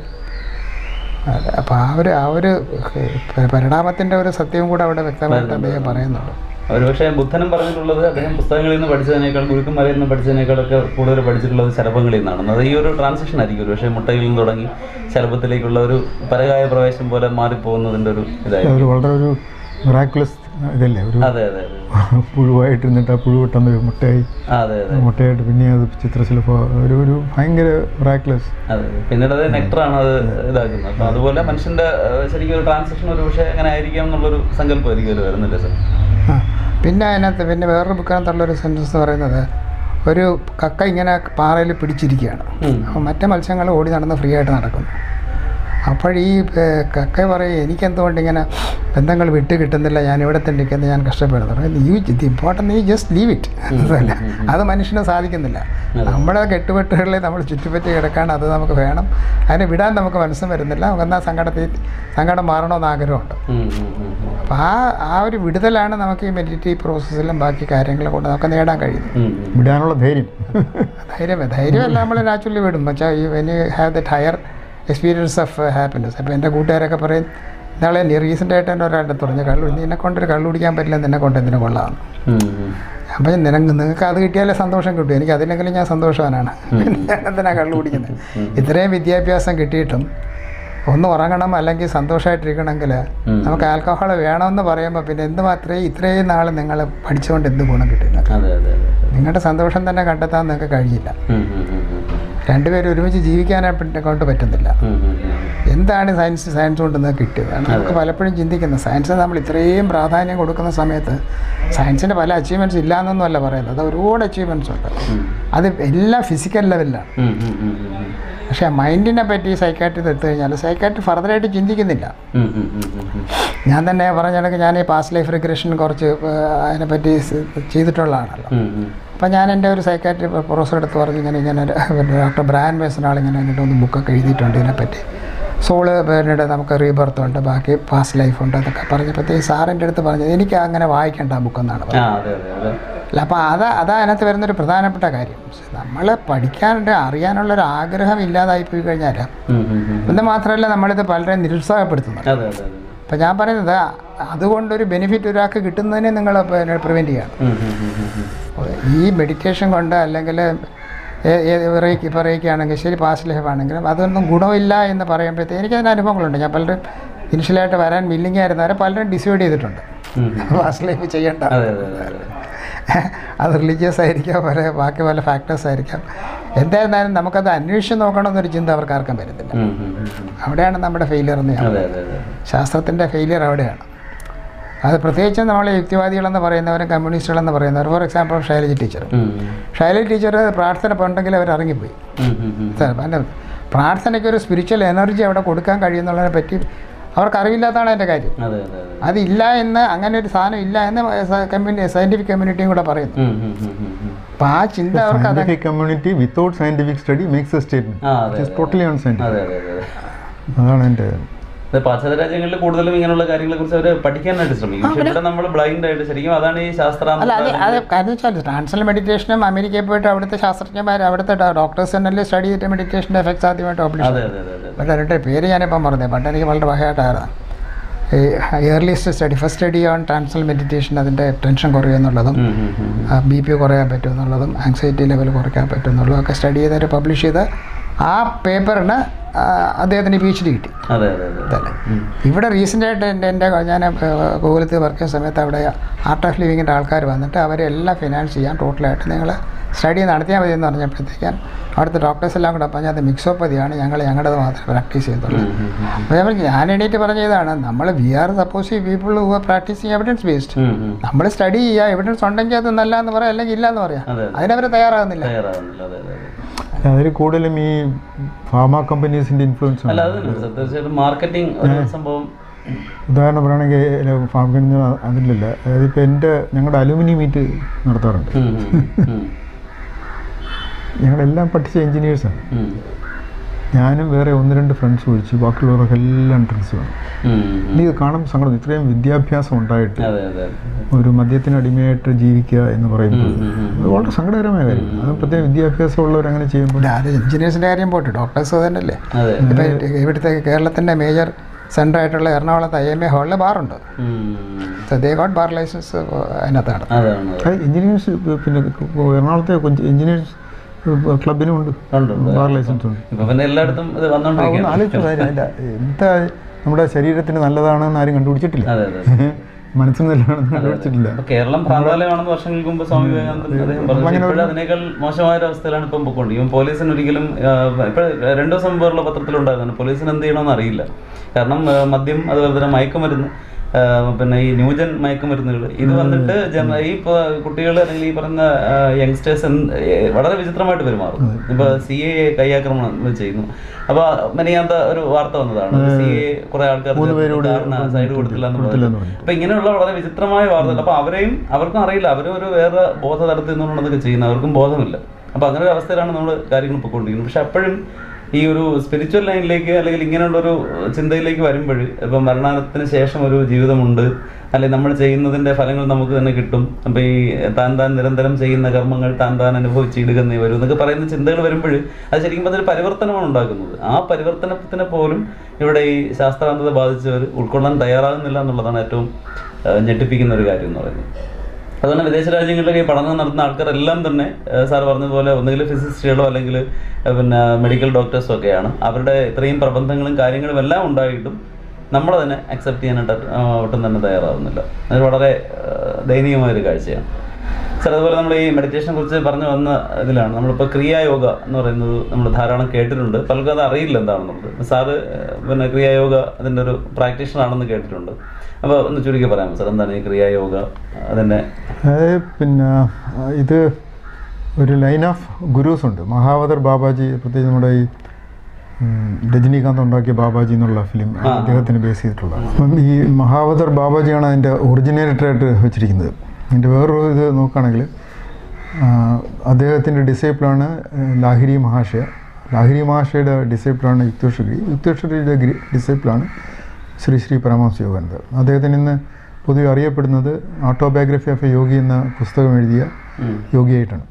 അതെ, അപ്പോൾ ആ ഒരു ആ ഒരു പ- പരിണാമത്തിൻ്റെ ഒരു സത്യവും കൂടെ അവിടെ വ്യക്തമായിട്ട് അദ്ദേഹം പറയുന്നുണ്ട് ഒരു പക്ഷേ ബുദ്ധനും പറഞ്ഞിട്ടുള്ളത് അദ്ദേഹം പുസ്തകങ്ങളിൽ നിന്ന് പഠിച്ചതിനേക്കാൾ ഗുരുക്കന്മാരിൽ നിന്ന് പഠിച്ചതിനേക്കാളൊക്കെ കൂടുതൽ പഠിച്ചിട്ടുള്ളത് ശലഭങ്ങളിൽ നിന്നാണ് അത് ഈ ഒരു ട്രാൻസിഷൻ ആയിരിക്കും ഒരു പക്ഷേ മുട്ടയിൽ നിന്ന് തുടങ്ങി ശലഭത്തിലേക്കുള്ള ഒരു പരകായ പ്രവേശം പോലെ മാറിപ്പോകുന്നതിൻ്റെ ഒരു ഇതായിരിക്കും ഒരു വളരെ ഒരു മിറാക്കുലസ് ഇതല്ലേ ഒരു അതെ അതെ അതെ പുഴുവായിട്ട് ഇരുന്നിട്ട് ആ പുഴു പെട്ടെന്ന് ഒരു മുട്ടയായി അതെ അതെ മുട്ടയായിട്ട് പിന്നെ അത് ചിത്രശില്പ ഒരു ഒരു ഭയങ്കര മിറാക്കുലസ് അതെ പിന്നീട് അത് നെക്ടറാണ് അത് ഇതാക്കുന്നത് അപ്പം അതുപോലെ മനുഷ്യന്റെ ഏഹ്, ശരിക്കും ഒരു ട്രാൻസിഷൻ ഒരു പക്ഷേ അങ്ങനെ ആയിരിക്കാം എന്നുള്ളൊരു സങ്കല്പമായിരിക്കും അതിൽ വരുന്നില്ല സാർ ആ പിന്നെ അതിനകത്ത് പിന്നെ വേറൊരു ബുക്കിനകത്തുള്ളൊരു സെൻറ്റൻസ് എന്ന് പറയുന്നത് ഒരു കക്ക ഇങ്ങനെ പാറയിൽ പിടിച്ചിരിക്കുകയാണ് ഉം. അപ്പോൾ മറ്റേ മത്സ്യങ്ങൾ ഓടി നടന്ന് ഫ്രീ ആയിട്ട് നടക്കുന്നു അപ്പോൾ ഈ ഏ, കക്ക പറയും എനിക്കെന്തുകൊണ്ട് ഇങ്ങനെ ബന്ധങ്ങൾ വിട്ട് കിട്ടുന്നില്ല ഞാൻ ഇവിടെ തന്നെ ഇരിക്കുന്നത് ഞാൻ കഷ്ടപ്പെടുന്നു you the important you just leave it അതല്ല അത് മനുഷ്യന് സാധിക്കുന്നില്ല നമ്മുടെ കെട്ടുപെട്ടുകളിൽ നമ്മൾ ചുറ്റിപ്പറ്റി കിടക്കാണ്ട് അത് നമുക്ക് വേണം അതിനെ വിടാൻ നമുക്ക് മനസ്സും വരുന്നില്ല നമുക്ക് എന്നാൽ സങ്കടത്തിൽ സങ്കടം മാറണമെന്ന് ആഗ്രഹമുണ്ട് ഉം, ഉം, ഉം, ഉം. അപ്പോൾ ആ ആ ഒരു വിടുതലാണ് നമുക്ക് ഈ മെഡിറ്റേറ്റീവ് പ്രോസസ്സിലും ബാക്കി കാര്യങ്ങളും കൊണ്ട് നമുക്ക് നേടാൻ കഴിയുന്നത് ഉം, ഉം. വിടാനുള്ള ധൈര്യം ധൈര്യമേ ധൈര്യമല്ല നമ്മൾ നാച്ചുറലി വിടും വെച്ചാൽ ഈ when you have that higher experience of happiness അപ്പോൾ എൻ്റെ കൂട്ടുകാരൊക്കെ പറയും നാളെ നീ റീസെൻ്റ് ആയിട്ട് എൻ്റെ ഒരാളുടെ തുറഞ്ഞ കള്ളു നിന്നെ കൊണ്ടൊരു കള്ളു കുടിക്കാൻ പറ്റില്ല നിന്നെ കൊണ്ട് എന്തിനു കൊള്ളാമെന്ന് ഉം, ഉം. അപ്പം നിനക്ക് നിങ്ങൾക്ക് അത് കിട്ടിയാലേ സന്തോഷം കിട്ടും എനിക്ക് അതിലെങ്കിലും ഞാൻ സന്തോഷവാനാണ് ഞാൻ എന്തിനാ കള്ളു കുടിക്കുന്നത് ഇത്രയും വിദ്യാഭ്യാസം കിട്ടിയിട്ടും ഒന്ന് ഉറങ്ങണം അല്ലെങ്കിൽ സന്തോഷമായിട്ടിരിക്കണമെങ്കിൽ നമുക്ക് ആൽക്കഹോൾ വേണമെന്ന് പറയുമ്പോൾ പിന്നെ എന്ത് മാത്രമേ ഇത്രയും നാൾ നിങ്ങൾ പഠിച്ചുകൊണ്ട് എന്ത് ഗുണം കിട്ടുന്നത് അതെ അതെ അതെ നിങ്ങളുടെ സന്തോഷം തന്നെ കണ്ടെത്താൻ നിങ്ങൾക്ക് കഴിയില്ല ഉം, ഉം, ഉം, ഉം, ഉം. രണ്ടുപേരും ഒരുമിച്ച് ജീവിക്കാനായിട്ട് കൊണ്ട് പറ്റുന്നില്ല ഉം, ഉം, ഉം. എന്താണ് സയൻസ് സയൻസ് കൊണ്ട് നിങ്ങൾക്ക് കിട്ടിയത് അതാണ് നമുക്ക് പലപ്പോഴും ചിന്തിക്കുന്നത് സയൻസ് നമ്മൾ ഇത്രയും പ്രാധാന്യം കൊടുക്കുന്ന സമയത്ത് സയൻസിൻ്റെ പല അച്ചീവ്മെൻറ്റ്സ് ഇല്ലയെന്നൊന്നും അല്ല പറയുന്നത് അത് ഒരുപാട് അച്ചീവ്മെൻറ്റ്സ് ഉണ്ട് അത് എല്ലാം ഫിസിക്കൽ ലെവലിലാണ് ഉം, ഉം, ഉം, ഉം, ഉം. പക്ഷേ മൈൻഡിനെ പറ്റി സൈക്കാട്രി എടുത്തു കഴിഞ്ഞാൽ സൈക്കാട്രി ഫർദറായിട്ട് ചിന്തിക്കുന്നില്ല ഉം, ഉം, ഉം, ഉം, ഉം. ഞാൻ തന്നെ പറഞ്ഞ കണക്ക് ഞാൻ ഈ പാസ്റ്റ് ലൈഫ് റിഗ്രഷൻ കുറച്ച് ഏഹ്, അതിനെപ്പറ്റി സ് ചെയ്തിട്ടുള്ള ആണല്ലോ ഉം, ഉം. അപ്പം ഞാൻ എൻ്റെ ഒരു സൈക്കാട്രി പ്രൊഫസർ എടുത്ത് പറഞ്ഞ് ഇങ്ങനെ ഇങ്ങനെ ഒരു ഡോക്ടർ ബ്രാൻ മേസൺ ആളിങ്ങനെ എന്നിട്ട് ഒന്ന് ബുക്കൊക്കെ എഴുതിയിട്ടുണ്ട് ഇതിനെപ്പറ്റി സോള് പിന്നീട് നമുക്ക് റീബർത്ത് ഉണ്ട് ബാക്കി പാസ്റ്റ് ലൈഫ് ഉണ്ട് എന്നൊക്കെ പറഞ്ഞപ്പോഴത്തേക്ക് സാറിൻ്റെ അടുത്ത് പറഞ്ഞത് എനിക്ക് അങ്ങനെ വായിക്കേണ്ട ആ ബുക്കെന്നാണ് പറഞ്ഞത് ആ അതെ അതെ അതെ അല്ല അപ്പോൾ അതാ അതാ അതിനകത്ത് വരുന്നൊരു പ്രധാനപ്പെട്ട കാര്യം നമ്മൾ പഠിക്കാനുണ്ട് അറിയാനുള്ളൊരു ആഗ്രഹം ഇല്ലാതായി പോയി കഴിഞ്ഞാൽ ഉം, ഉം, ഉം. എന്ന് മാത്രമല്ല നമ്മളിത് പലരെയും നിരുത്സാഹപ്പെടുത്തുന്നുണ്ട് അതെ അതെ അതെ ഇപ്പം അപ്പം ഞാൻ പറയുന്നത് അതുകൊണ്ടൊരു ബെനിഫിറ്റ് ഒരാൾക്ക് കിട്ടുന്നതിനെ നിങ്ങൾ പ്രിവെൻറ്റ് ചെയ്യണം ഉം, ഉം, ഉം, ഉം, ഉം. ഈ മെഡിറ്റേഷൻ കൊണ്ട് അല്ലെങ്കിൽ റേക്ക് ഇപ്പോൾ റേക്ക് ആണെങ്കിൽ ശരി പാസ്റ്റ് ലൈഫ് ആണെങ്കിലും അതൊന്നും ഗുണമില്ല എന്ന് പറയുമ്പോഴത്തേക്ക് എനിക്കതിന് അനുഭവങ്ങളുണ്ട് ഞാൻ പലരും ഇനിഷ്യലായിട്ട് വരാൻ വില്ലിങ് ആയിരുന്നവരെ പലരും ഡിസൈഡ് ചെയ്തിട്ടുണ്ട് ഉം. പാസ്റ്റ് ലൈഫ് ചെയ്യേണ്ട അതെ അതെ അതെ അതെ അത് റിലീജിയസ് ആയിരിക്കാം പല ബാക്കി പല ഫാക്ടേഴ്സ് ആയിരിക്കാം എന്തായിരുന്നാലും നമുക്കത് അന്വേഷിച്ച് നോക്കണമെന്നൊരു ചിന്ത അവർക്ക് ആർക്കും വരുന്നില്ല ഉം, ഉം, ഉം, ഉം. അവിടെയാണ് നമ്മുടെ ഫെയിലിയർ എന്ന് ഞാൻ അതെ അതെ അതെ ശാസ്ത്രത്തിൻ്റെ ഫെയിലിയർ അവിടെയാണ് അത് പ്രത്യേകിച്ചും നമ്മൾ യുക്തിവാദികളെന്ന് പറയുന്നവരും കമ്മ്യൂണിസ്റ്റുകളെന്ന് പറയുന്നവർ ഫോർ എക്സാമ്പിൾ ശൈലജ ടീച്ചർ ഉം, ശൈലജ ടീച്ചർ പ്രാർത്ഥന ഉണ്ടെങ്കിൽ അവർ ഇറങ്ങിപ്പോയി ഉം, ഉം, ഉം. അതിൻ്റെ പ്രാർത്ഥനയ്ക്ക് ഒരു സ്പിരിച്വൽ എനർജി അവിടെ കൊടുക്കാൻ കഴിയുന്നുള്ളതിനെ പറ്റി അവർക്ക് അറിവില്ലാത്തതാണ് എൻ്റെ കാര്യം അതെ അതെ അതെ അതില്ല എന്ന് അങ്ങനെ ഒരു സാധനം ഇല്ല എന്ന് കമ്മ്യൂണി സയൻറ്റിഫിക് കമ്മ്യൂണിറ്റിയും കൂടെ പറയുന്നു ഉം, ഉം, ഉം, ഉം, ഉം. അപ്പോൾ ആ ചിന്ത അവർക്ക് അത് scientific community without scientific study makes a statement ആ അതെ അതെ. ടോട്ടലി ഓൺ സയന്റിഫിക് അതെ അതെ അതെ അതാണ് എൻ്റെ ഇത് പാശ്ചാത്യ രാജ്യങ്ങളിൽ കൂടുതലും ഇങ്ങനെയുള്ള കാര്യങ്ങളെ കുറിച്ച് അവർ പഠിക്കാനായിട്ട് ശ്രമിക്കും പക്ഷെ ഇവിടെ നമ്മൾ ബ്ലൈൻഡ് ആയിട്ട് ശരിക്കും അതാണ് ഈ ശാസ്ത്ര അല്ല അത് അത് കാര്യം വെച്ചാൽ ട്രാൻസ്ഫർ മെഡിറ്റേഷനും അമേരിക്കയിൽ പോയിട്ട് അവിടുത്തെ ശാസ്ത്രജ്ഞന്മാർ അവിടുത്തെ ഡോക്ടേഴ്സ് തന്നെ സ്റ്റഡി ചെയ്തിട്ട് മെഡിറ്റേഷൻ്റെ എഫക്ട്സ് ആദ്യമായിട്ട് പബ്ലിഷ് അതെ അതെ അതെ അതെ പക്ഷേ അവരുടെ പേര് ഞാനിപ്പം പറഞ്ഞത് പണ്ട് എനിക്ക് വളരെ ഭയമായിട്ടായിരുന്നു ഈ earliest study first study on transfer meditation അതിൻ്റെ ടെൻഷൻ കുറയുക എന്നുള്ളതും ഉം, ഉം, ഉം. ബി പി കുറയാൻ പറ്റും എന്നുള്ളതും ആങ്സൈറ്റി ലെവൽ കുറയ്ക്കാൻ പറ്റും എന്നുള്ളതും ഒക്കെ സ്റ്റഡി ചെയ്തിട്ട് പബ്ലിഷ് ചെയ്ത് ആ പേപ്പറിന് അദ്ദേഹത്തിന് പി എച്ച് ഡി കിട്ടി അതെ അതെ അതെ ഇതല്ലേ ഉം. ഇവിടെ റീസെൻ്റായിട്ട് എൻ്റെ എൻ്റെ ഞാൻ ഗോകുലത്തിൽ വർക്ക് ചെയ്യുന്ന സമയത്ത് അവിടെ ആർട്ട് ഓഫ് ലിവിങ്ങിൻ്റെ ആൾക്കാർ വന്നിട്ട് അവരെല്ലാം ഫിനാൻസ് ചെയ്യാൻ ടോട്ടലായിട്ട് നിങ്ങൾ സ്റ്റഡി നടത്തിയാൽ മതി എന്ന് പറഞ്ഞപ്പോഴത്തേക്കും അവിടുത്തെ ഡോക്ടേഴ്സ് എല്ലാം കൂടെ പറഞ്ഞാൽ അത് മിക്സോപ്പതിയാണ് ഞങ്ങൾ ഞങ്ങളുടേത് മാത്രമേ പ്രാക്ടീസ് ചെയ്തുള്ളൂ ഉം, ഉം, ഉം. അപ്പോൾ ഞാൻ പറഞ്ഞു, ഞാൻ എണീറ്റ് പറഞ്ഞ ഇതാണ് നമ്മൾ we are suppose people who are practicing evidence based ഉം, ഉം. നമ്മൾ സ്റ്റഡി ചെയ്യുക എവിഡൻസ് ഉണ്ടെങ്കിൽ അത് നല്ല എന്ന് പറയാം അല്ലെങ്കിൽ ഇല്ല എന്ന് പറയാം അതെ അതെ അതിനവർ തയ്യാറാകുന്നില്ല തയ്യാറാവുന്നില്ല അതെ അതെ അതെ അതിൽ കൂടുതലും ഈ ഫാർമ കമ്പനീസിൻ്റെ ഇൻഫ്ലുവൻസ് അല്ല ഉണ്ട് അത് തന്നെ സർ. തീർച്ചയായിട്ടും മാർക്കറ്റിംഗ് ഒരു സംഭവം ഉദാഹരണം പറയുകയാണെങ്കിൽ ഫാം കമ്പനി അതിലില്ല അതായത് ഇപ്പോൾ എൻ്റെ ഞങ്ങളുടെ അലുമിനിയം മീറ്റ് നടത്താറുണ്ട് ഉം, ഉം, ഉം, ഞങ്ങളെല്ലാം പഠിച്ച എഞ്ചിനീയേഴ്സാണ് ഉം, ഞാനും വേറെ ഒന്ന് രണ്ട് ഫ്രണ്ട്സ് ഒഴിച്ച് ബാക്കിയുള്ളവരൊക്കെ എല്ലാം എൻട്രൻസ് വേണം ഉം, ഉം. എനിക്ക് കാണുമ്പോൾ സങ്കടം ഇത്രയും വിദ്യാഭ്യാസം ഉണ്ടായിട്ട് അതെ അതെ ഒരു മദ്യത്തിന് അടിമയായിട്ട് ജീവിക്കുക എന്ന് പറയുമ്പോൾ ഉം, ഉം, ഉം. അത് വളരെ സങ്കടകരമായ കാര്യം അത് പ്രത്യേക വിദ്യാഭ്യാസം അങ്ങനെ ചെയ്യുമ്പോൾ ഇല്ല, അത് എഞ്ചിനീയേഴ്സിൻ്റെ കാര്യം പോട്ടെ ഡോക്ടേഴ്സ് തന്നെയല്ലേ അതെ ഇപ്പം ഇവിടുത്തെ കേരളത്തിൻ്റെ മേജർ സെൻ്റർ ആയിട്ടുള്ള എറണാകുളത്ത് ഐ എം എ ഹാളിൽ ബാറുണ്ട് ഉം. So they got bar license അതിനകത്താണ് അതാണ് അതെ. എഞ്ചിനീയേഴ്സ് പിന്നെ എറണാകുളത്തെ എഞ്ചിനീയേഴ്സ് ക്ലബിനും ഉണ്ട് ഉണ്ട്, ഉണ്ട്. ബാർ ലൈസൻസ് ഉണ്ട് ഇപ്പൊ പിന്നെ എല്ലായിടത്തും ഇത് ആ, ഒന്ന് വന്നോണ്ടിരിക്കുകയാണ് ആലോചിച്ചു കാര്യം അല്ല എന്താ നമ്മുടെ ശരീരത്തിന് നല്ലതാണെന്ന് ആരും കണ്ടുപിടിച്ചിട്ടില്ല അതെ അതെ മനസ്സിന് നല്ലതാണെന്ന് കണ്ടുപിടിച്ചിട്ടില്ല ഇപ്പൊ കേരളം ഭ്രാന്താലയമാണെന്ന് വർഷങ്ങൾക്ക് മുമ്പ് സ്വാമി വിവേകാനന്ദൻ അദ്ദേഹം പറഞ്ഞു അങ്ങനെ ഇപ്പോഴും അതിനേക്കാൾ മോശമായ ഒരു അവസ്ഥയിലാണ് ഇപ്പം പൊക്കോണ്ട് ഇവൻ പോലീസിന് ഒരിക്കലും ഇപ്പൊ രണ്ടു ദിവസം മുമ്പുള്ള പത്രത്തിലുണ്ടായിരുന്നു പോലീസിന് എന്ത് ചെയ്യണമെന്ന് അറിയില്ല കാരണം ആ, മദ്യം അതുപോലെ തന്നെ മയക്കുമരുന്ന് ആ, പിന്നെ ഈ ന്യൂജൻ മയക്കുമരുന്നുകൾ ഇത് വന്നിട്ട് ജന- ഈ കുട്ടികൾ അല്ലെങ്കിൽ ഈ പറയുന്ന യങ്സ്റ്റേഴ്സ് വളരെ വിചിത്രമായിട്ട് പെരുമാറും ഇപ്പൊ സി എ കൈയാക്രമണം ചെയ്യുന്നു അപ്പൊ മെനിയാത്ത ഒരു വാർത്ത വന്നതാണ് സി എ കുറെ ആൾക്കാർ സൈഡ് കൊടുത്തില്ല എന്ന് കൊടുത്തില്ല പറഞ്ഞു എന്ന് പറഞ്ഞു അപ്പൊ ഇങ്ങനെയുള്ള വളരെ വിചിത്രമായ വാർത്തകൾ അപ്പൊ അവരെയും അവർക്കും അറിയില്ല അവരും ഒരു വേറെ ബോധതലത്തിൽ നിന്നുകൊണ്ട് അതൊക്കെ ചെയ്യുന്നത് അവർക്കും ബോധമില്ല അപ്പൊ അങ്ങനെ ഒരു അവസ്ഥയിലാണ് നമ്മൾ കാര്യങ്ങൾ പൊയ്ക്കൊണ്ടിരിക്കുന്നത് പക്ഷെ അപ്പോഴും ഈ ഒരു സ്പിരിച്വൽ ലൈനിലേക്ക് അല്ലെങ്കിൽ ഇങ്ങനെയുള്ള ഒരു ചിന്തയിലേക്ക് വരുമ്പോൾ ഇപ്പം മരണത്തിന് ശേഷം ഒരു ജീവിതമുണ്ട് അല്ലെങ്കിൽ നമ്മൾ ചെയ്യുന്നതിന്റെ ഫലങ്ങൾ നമുക്ക് തന്നെ കിട്ടും അപ്പൊ ഈ താൻ താൻ നിരന്തരം ചെയ്യുന്ന കർമ്മങ്ങൾ താൻ താൻ അനുഭവിച്ചിടുകന്നേ വരും എന്നൊക്കെ പറയുന്ന ചിന്തകൾ വരുമ്പോൾ അത് ശരിക്കും അതൊരു പരിവർത്തനമാണ് ഉണ്ടാക്കുന്നത് ആ പരിവർത്തനത്തിനെ പോലും ഇവിടെ ഈ ശാസ്ത്രാന്തത ബാധിച്ചവർ ഉൾക്കൊള്ളാൻ തയ്യാറാകുന്നില്ല എന്നുള്ളതാണ് ഏറ്റവും ആ, ഞെട്ടിപ്പിക്കുന്ന ഒരു കാര്യം എന്ന് പറയുന്നത് അതുകൊണ്ട് വിദേശ രാജ്യങ്ങളിലൊക്കെ ഈ പഠനം നടത്തുന്ന ആൾക്കാരെല്ലാം തന്നെ ഏഹ് സാർ പറഞ്ഞതുപോലെ ഒന്നുകിൽ ഫിസിസ്റ്റുകളോ അല്ലെങ്കിൽ ഏഹ് പിന്നെ മെഡിക്കൽ ഡോക്ടേഴ്സോ ഒക്കെയാണ് അവരുടെ ഇത്രയും പ്രബന്ധങ്ങളും കാര്യങ്ങളും എല്ലാം ഉണ്ടായിട്ടും നമ്മളതിനെ അക്സെപ്റ്റ് ചെയ്യാനായിട്ട് ആ, ഒട്ടും തന്നെ തയ്യാറാവുന്നില്ല അത് വളരെ ഏഹ് ദയനീയമായ ഒരു കാഴ്ചയാണ് സാർ അതുപോലെ നമ്മൾ ഈ മെഡിറ്റേഷനെ കുറിച്ച് പറഞ്ഞു വന്ന ഇതിലാണ് നമ്മളിപ്പോൾ ക്രിയായോഗ എന്ന് പറയുന്നത് നമ്മൾ ധാരാളം കേട്ടിട്ടുണ്ട് പലർക്കും അത് അറിയില്ല എന്താണെന്നുള്ളത് സാറ് ഏഹ് പിന്നെ ക്രിയായോഗ അതിൻ്റെ ഒരു പ്രാക്ടീഷണർ ആണെന്ന് കേട്ടിട്ടുണ്ട് അപ്പോൾ ഒന്ന് ചുരുക്കി പറയാമോ സാർ എന്താണ് ഈ ക്രിയായോഗ അതിൻ്റെ അതായത് പിന്നെ ആ, ഇത് ഒരു ലൈൻ ഓഫ് ഗുരുസ് ഉണ്ട് മഹാവതർ ബാബാജി പ്രത്യേകിച്ച് നമ്മുടെ ഈ ഉം, രജനീകാന്ത് ഉണ്ടാക്കിയ ബാബാജി എന്നുള്ള ഫിലിം അദ്ദേഹത്തിന് ബേസ് ചെയ്തിട്ടുള്ള അപ്പം ഈ മഹാവതർ ബാബാജിയാണ് അതിൻ്റെ ഒറിജിനേറ്ററായിട്ട് വെച്ചിരിക്കുന്നത് അതിൻ്റെ വേറൊരു ഇത് നോക്കുകയാണെങ്കിൽ ആ, അദ്ദേഹത്തിൻ്റെ ഡിസൈപ്പിളാണ് ലാഹിരി മഹാശയ ലാഹിരി മഹാശയുടെ ഡിസൈപ്പിളാണ് യുക്തേശ്വരി യുക്തേശ്വരിയുടെ ഡിസൈപ്പിളാണ് ശ്രീ ശ്രീ പരമഹംസ യോഗാനന്ദ അദ്ദേഹത്തിന് ഇന്ന് പൊതുവെ അറിയപ്പെടുന്നത് ഓട്ടോബയോഗ്രഫി ഓഫ് എ യോഗി എന്ന പുസ്തകം എഴുതിയ യോഗിയായിട്ടാണ്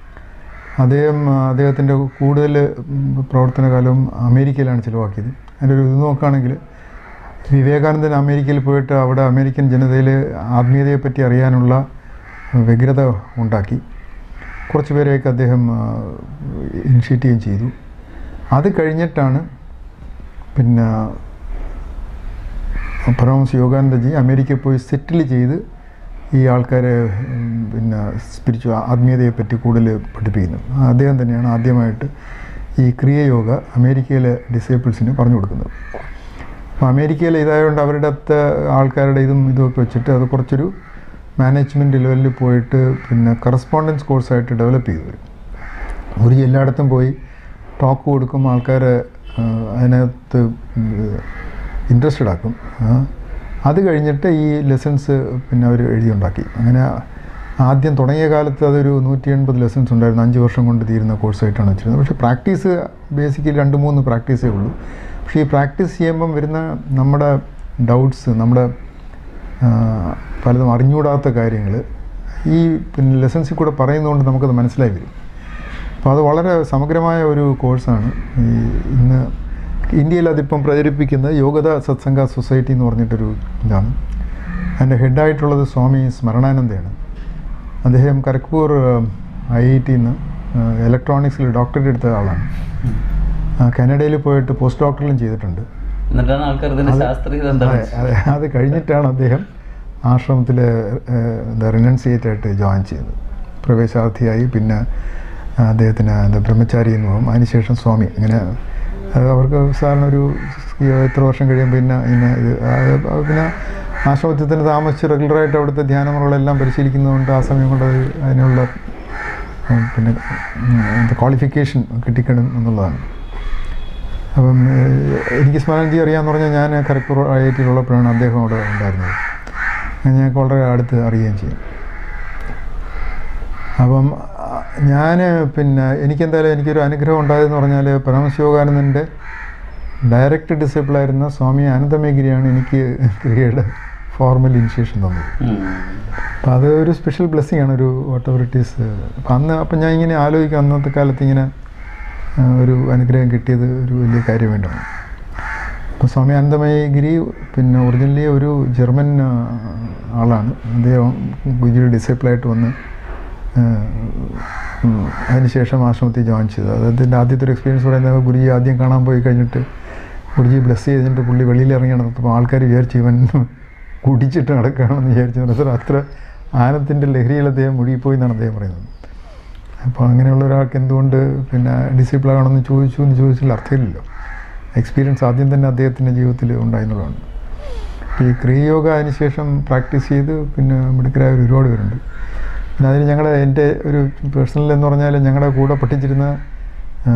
അദ്ദേഹം ആ, അദ്ദേഹത്തിൻ്റെ കൂടുതൽ ഉം, പ്രവർത്തനകാലവും അമേരിക്കയിലാണ് ചിലവാക്കിയത് അതിൻ്റെ ഒരു ഇത് നോക്കുകയാണെങ്കിൽ വിവേകാനന്ദൻ അമേരിക്കയിൽ പോയിട്ട് അവിടെ അമേരിക്കൻ ജനതയിൽ ആത്മീയതയെപ്പറ്റി അറിയാനുള്ള വ്യഗ്രത ഉണ്ടാക്കി കുറച്ച് പേരെയൊക്കെ അദ്ദേഹം ഇനിഷ്യേറ്റ് ചെയ്യുകയും ചെയ്തു അത് കഴിഞ്ഞിട്ടാണ് പിന്നെ പരമഹംസ യോഗാനന്ദജി അമേരിക്കയിൽ പോയി സെറ്റിൽ ചെയ്ത് ഈ ആൾക്കാരെ ഉം, പിന്നെ സ്പിരിച്വൽ ആത്മീയതയെപ്പറ്റി കൂടുതൽ പഠിപ്പിക്കുന്നത് അദ്ദേഹം തന്നെയാണ് ആദ്യമായിട്ട് ഈ ക്രിയയോഗ അമേരിക്കയിലെ ഡിസേബിൾസിന് പറഞ്ഞു കൊടുക്കുന്നത് അപ്പോൾ അമേരിക്കയിൽ ഇതായതുകൊണ്ട് അവരുടെ അടുത്ത ആൾക്കാരുടെ ഇതും ഇതുമൊക്കെ വെച്ചിട്ട് അത് കുറച്ചൊരു മാനേജ്മെൻറ്റ് ലെവലിൽ പോയിട്ട് പിന്നെ കറസ്പോണ്ടൻസ് കോഴ്സായിട്ട് ഡെവലപ്പ് ചെയ്തു വരും ഒരു എല്ലായിടത്തും പോയി ടോക്ക് കൊടുക്കും ആൾക്കാരെ ആ, അതിനകത്ത് ഇൻട്രസ്റ്റഡ് ആക്കും ആ. അത് കഴിഞ്ഞിട്ട് ഈ ലെസൺസ് പിന്നെ അവർ എഴുതിയുണ്ടാക്കി അങ്ങനെ ആദ്യം തുടങ്ങിയ കാലത്ത് അതൊരു നൂറ്റി എൺപത് ലെസൺസ് ഉണ്ടായിരുന്നു അഞ്ച് വർഷം കൊണ്ട് തീരുന്ന കോഴ്സായിട്ടാണ് വെച്ചിരുന്നത് പക്ഷേ പ്രാക്ടീസ് ബേസിക്കലി രണ്ട് മൂന്ന് പ്രാക്ടീസേ ഉള്ളൂ പക്ഷേ ഈ പ്രാക്ടീസ് ചെയ്യുമ്പം വരുന്ന നമ്മുടെ ഡൗട്ട്സ് നമ്മുടെ ആ, പലതും അറിഞ്ഞുകൂടാത്ത കാര്യങ്ങൾ ഈ പിന്നെ ലെസൺസിൽ കൂടെ പറയുന്നതുകൊണ്ട് നമുക്കത് മനസ്സിലായി വരും അപ്പോൾ അത് വളരെ സമഗ്രമായ ഒരു കോഴ്സാണ് ഈ ഇന്ന് ഇന്ത്യയിൽ അതിപ്പം പ്രചരിപ്പിക്കുന്ന യോഗത സത്സംഗ സൊസൈറ്റി എന്ന് പറഞ്ഞിട്ടൊരു ഇതാണ് അതിൻ്റെ ഹെഡായിട്ടുള്ളത് സ്വാമി സ്മരണാനന്ദയാണ് അദ്ദേഹം കരക്പൂർ ഐ ഐ ടിയിൽ നിന്ന് ഇലക്ട്രോണിക്സിൽ ഡോക്ടറേറ്റ് എടുത്ത ആളാണ് ആ, കാനഡയിൽ പോയിട്ട് പോസ്റ്റ് ഡോക്ടറിലും ചെയ്തിട്ടുണ്ട് എന്നിട്ടാണ് ആൾക്കാർ ഇതിന്റെ ശാസ്ത്രീയത എന്താണ് അതെ, അതെ. അത് കഴിഞ്ഞിട്ടാണ് അദ്ദേഹം ആശ്രമത്തിൽ എന്താ റിനൗൺസിയേറ്റ് ആയിട്ട് ജോയിൻ ചെയ്തത് പ്രവേശാർത്ഥിയായി പിന്നെ അദ്ദേഹത്തിന് എന്താ ബ്രഹ്മചാരി എന്ന് പോകും അതിനുശേഷം സ്വാമി അങ്ങനെ അത് അവർക്ക് സാറിന് ഒരു എത്ര വർഷം കഴിയുമ്പോൾ പിന്നെ ഇങ്ങനെ ഇത് ആ, ആ, പിന്നെ ആശ്രമത്തിൽ തന്നെ താമസിച്ച് റെഗുലറായിട്ട് അവിടുത്തെ ധ്യാനമുറകളെല്ലാം പരിശീലിക്കുന്നതുകൊണ്ട് ആ സമയം കൊണ്ട് അത് അതിനുള്ള ഉം, പിന്നെ ക്വാളിഫിക്കേഷൻ കിട്ടിക്കണം എന്നുള്ളതാണ് അപ്പം ഏഹ്, എനിക്ക് സ്മരണജി അറിയാമെന്ന് പറഞ്ഞാൽ ഞാൻ ഖരഗ്പൂർ ഐ ഐ ടിയിലുള്ളപ്പോഴാണ് അദ്ദേഹം അവിടെ ഉണ്ടായിരുന്നത് അങ്ങനെ ഞങ്ങൾക്ക് വളരെ അടുത്ത് അറിയുകയും ചെയ്യും അപ്പം ഞാൻ പിന്നെ എനിക്കെന്തായാലും എനിക്കൊരു അനുഗ്രഹം ഉണ്ടായതെന്ന് പറഞ്ഞാൽ പരമശിവകാനന്ദൻ്റെ ഡയറക്റ്റ് ഡിസിപ്പിളായിരുന്ന സ്വാമി ആനന്ദമേഗിരിയാണ് എനിക്ക് ക്രിയയുടെ ഫോർമൽ ഇനിഷ്യേഷൻ തന്നത് ഉം. അപ്പോൾ അത് ഒരു സ്പെഷ്യൽ ബ്ലെസ്സിങ് ആണ് ഒരു വാട്ട് എവർ ഇറ്റ് ഈസ് അപ്പം അന്ന് അപ്പം ഞാൻ ഇങ്ങനെ ആലോചിക്കും അന്നത്തെ കാലത്ത് ഇങ്ങനെ ആ, ഒരു അനുഗ്രഹം കിട്ടിയത് ഒരു വലിയ കാര്യമായിട്ടാണ് അപ്പോൾ സ്വാമി ആനന്ദമയഗിരി പിന്നെ ഒറിജിനലി ഒരു ജർമ്മൻ ആ, ആളാണ് അദ്ദേഹം ഗുരുജി ഡിസൈപ്പിളായിട്ട് വന്ന് ആ, ഉം, അതിനുശേഷം ആശ്രമത്തിൽ ജോയിൻ ചെയ്തത് അദ്ദേഹത്തിൻ്റെ ആദ്യത്തെ ഒരു എക്സ്പീരിയൻസ് പറയുന്നത് ഗുരുജി ആദ്യം കാണാൻ പോയി കഴിഞ്ഞിട്ട് ഗുരുജി ബ്ലെസ് ചെയ്തിട്ട് പുള്ളി വെളിയിൽ ഇറങ്ങി നടന്നപ്പോൾ ആൾക്കാർ വിചാരിച്ചു ഇവൻ കുടിച്ചിട്ട് നടക്കുകയാണെന്ന് വിചാരിച്ചു സാർ അത്ര ആനന്ദത്തിൻ്റെ ലഹരിയിൽ അദ്ദേഹം മുഴുകിപ്പോയി എന്നാണ് അദ്ദേഹം പറയുന്നത് അപ്പോൾ അങ്ങനെയുള്ള ഒരാൾക്ക് എന്തുകൊണ്ട് പിന്നെ ഡിസിപ്ലിൻ ആണെന്ന് ചോദിച്ചു എന്ന് ചോദിച്ചാൽ അർത്ഥമില്ലല്ലോ എക്സ്പീരിയൻസ് ആദ്യം തന്നെ അദ്ദേഹത്തിൻ്റെ ജീവിതത്തിൽ ഉണ്ടായിരുന്നതാണ് ഈ ക്രിയയോഗ അതിനുശേഷം പ്രാക്ടീസ് ചെയ്ത് പിന്നെ മിടുക്കരായ ഒരുപാട് പേരുണ്ട് പിന്നെ അതിന് ഞങ്ങളുടെ എൻ്റെ ഒരു പേഴ്സണൽ എന്ന് പറഞ്ഞാൽ ഞങ്ങളുടെ കൂടെ പഠിച്ചിരുന്ന ആ,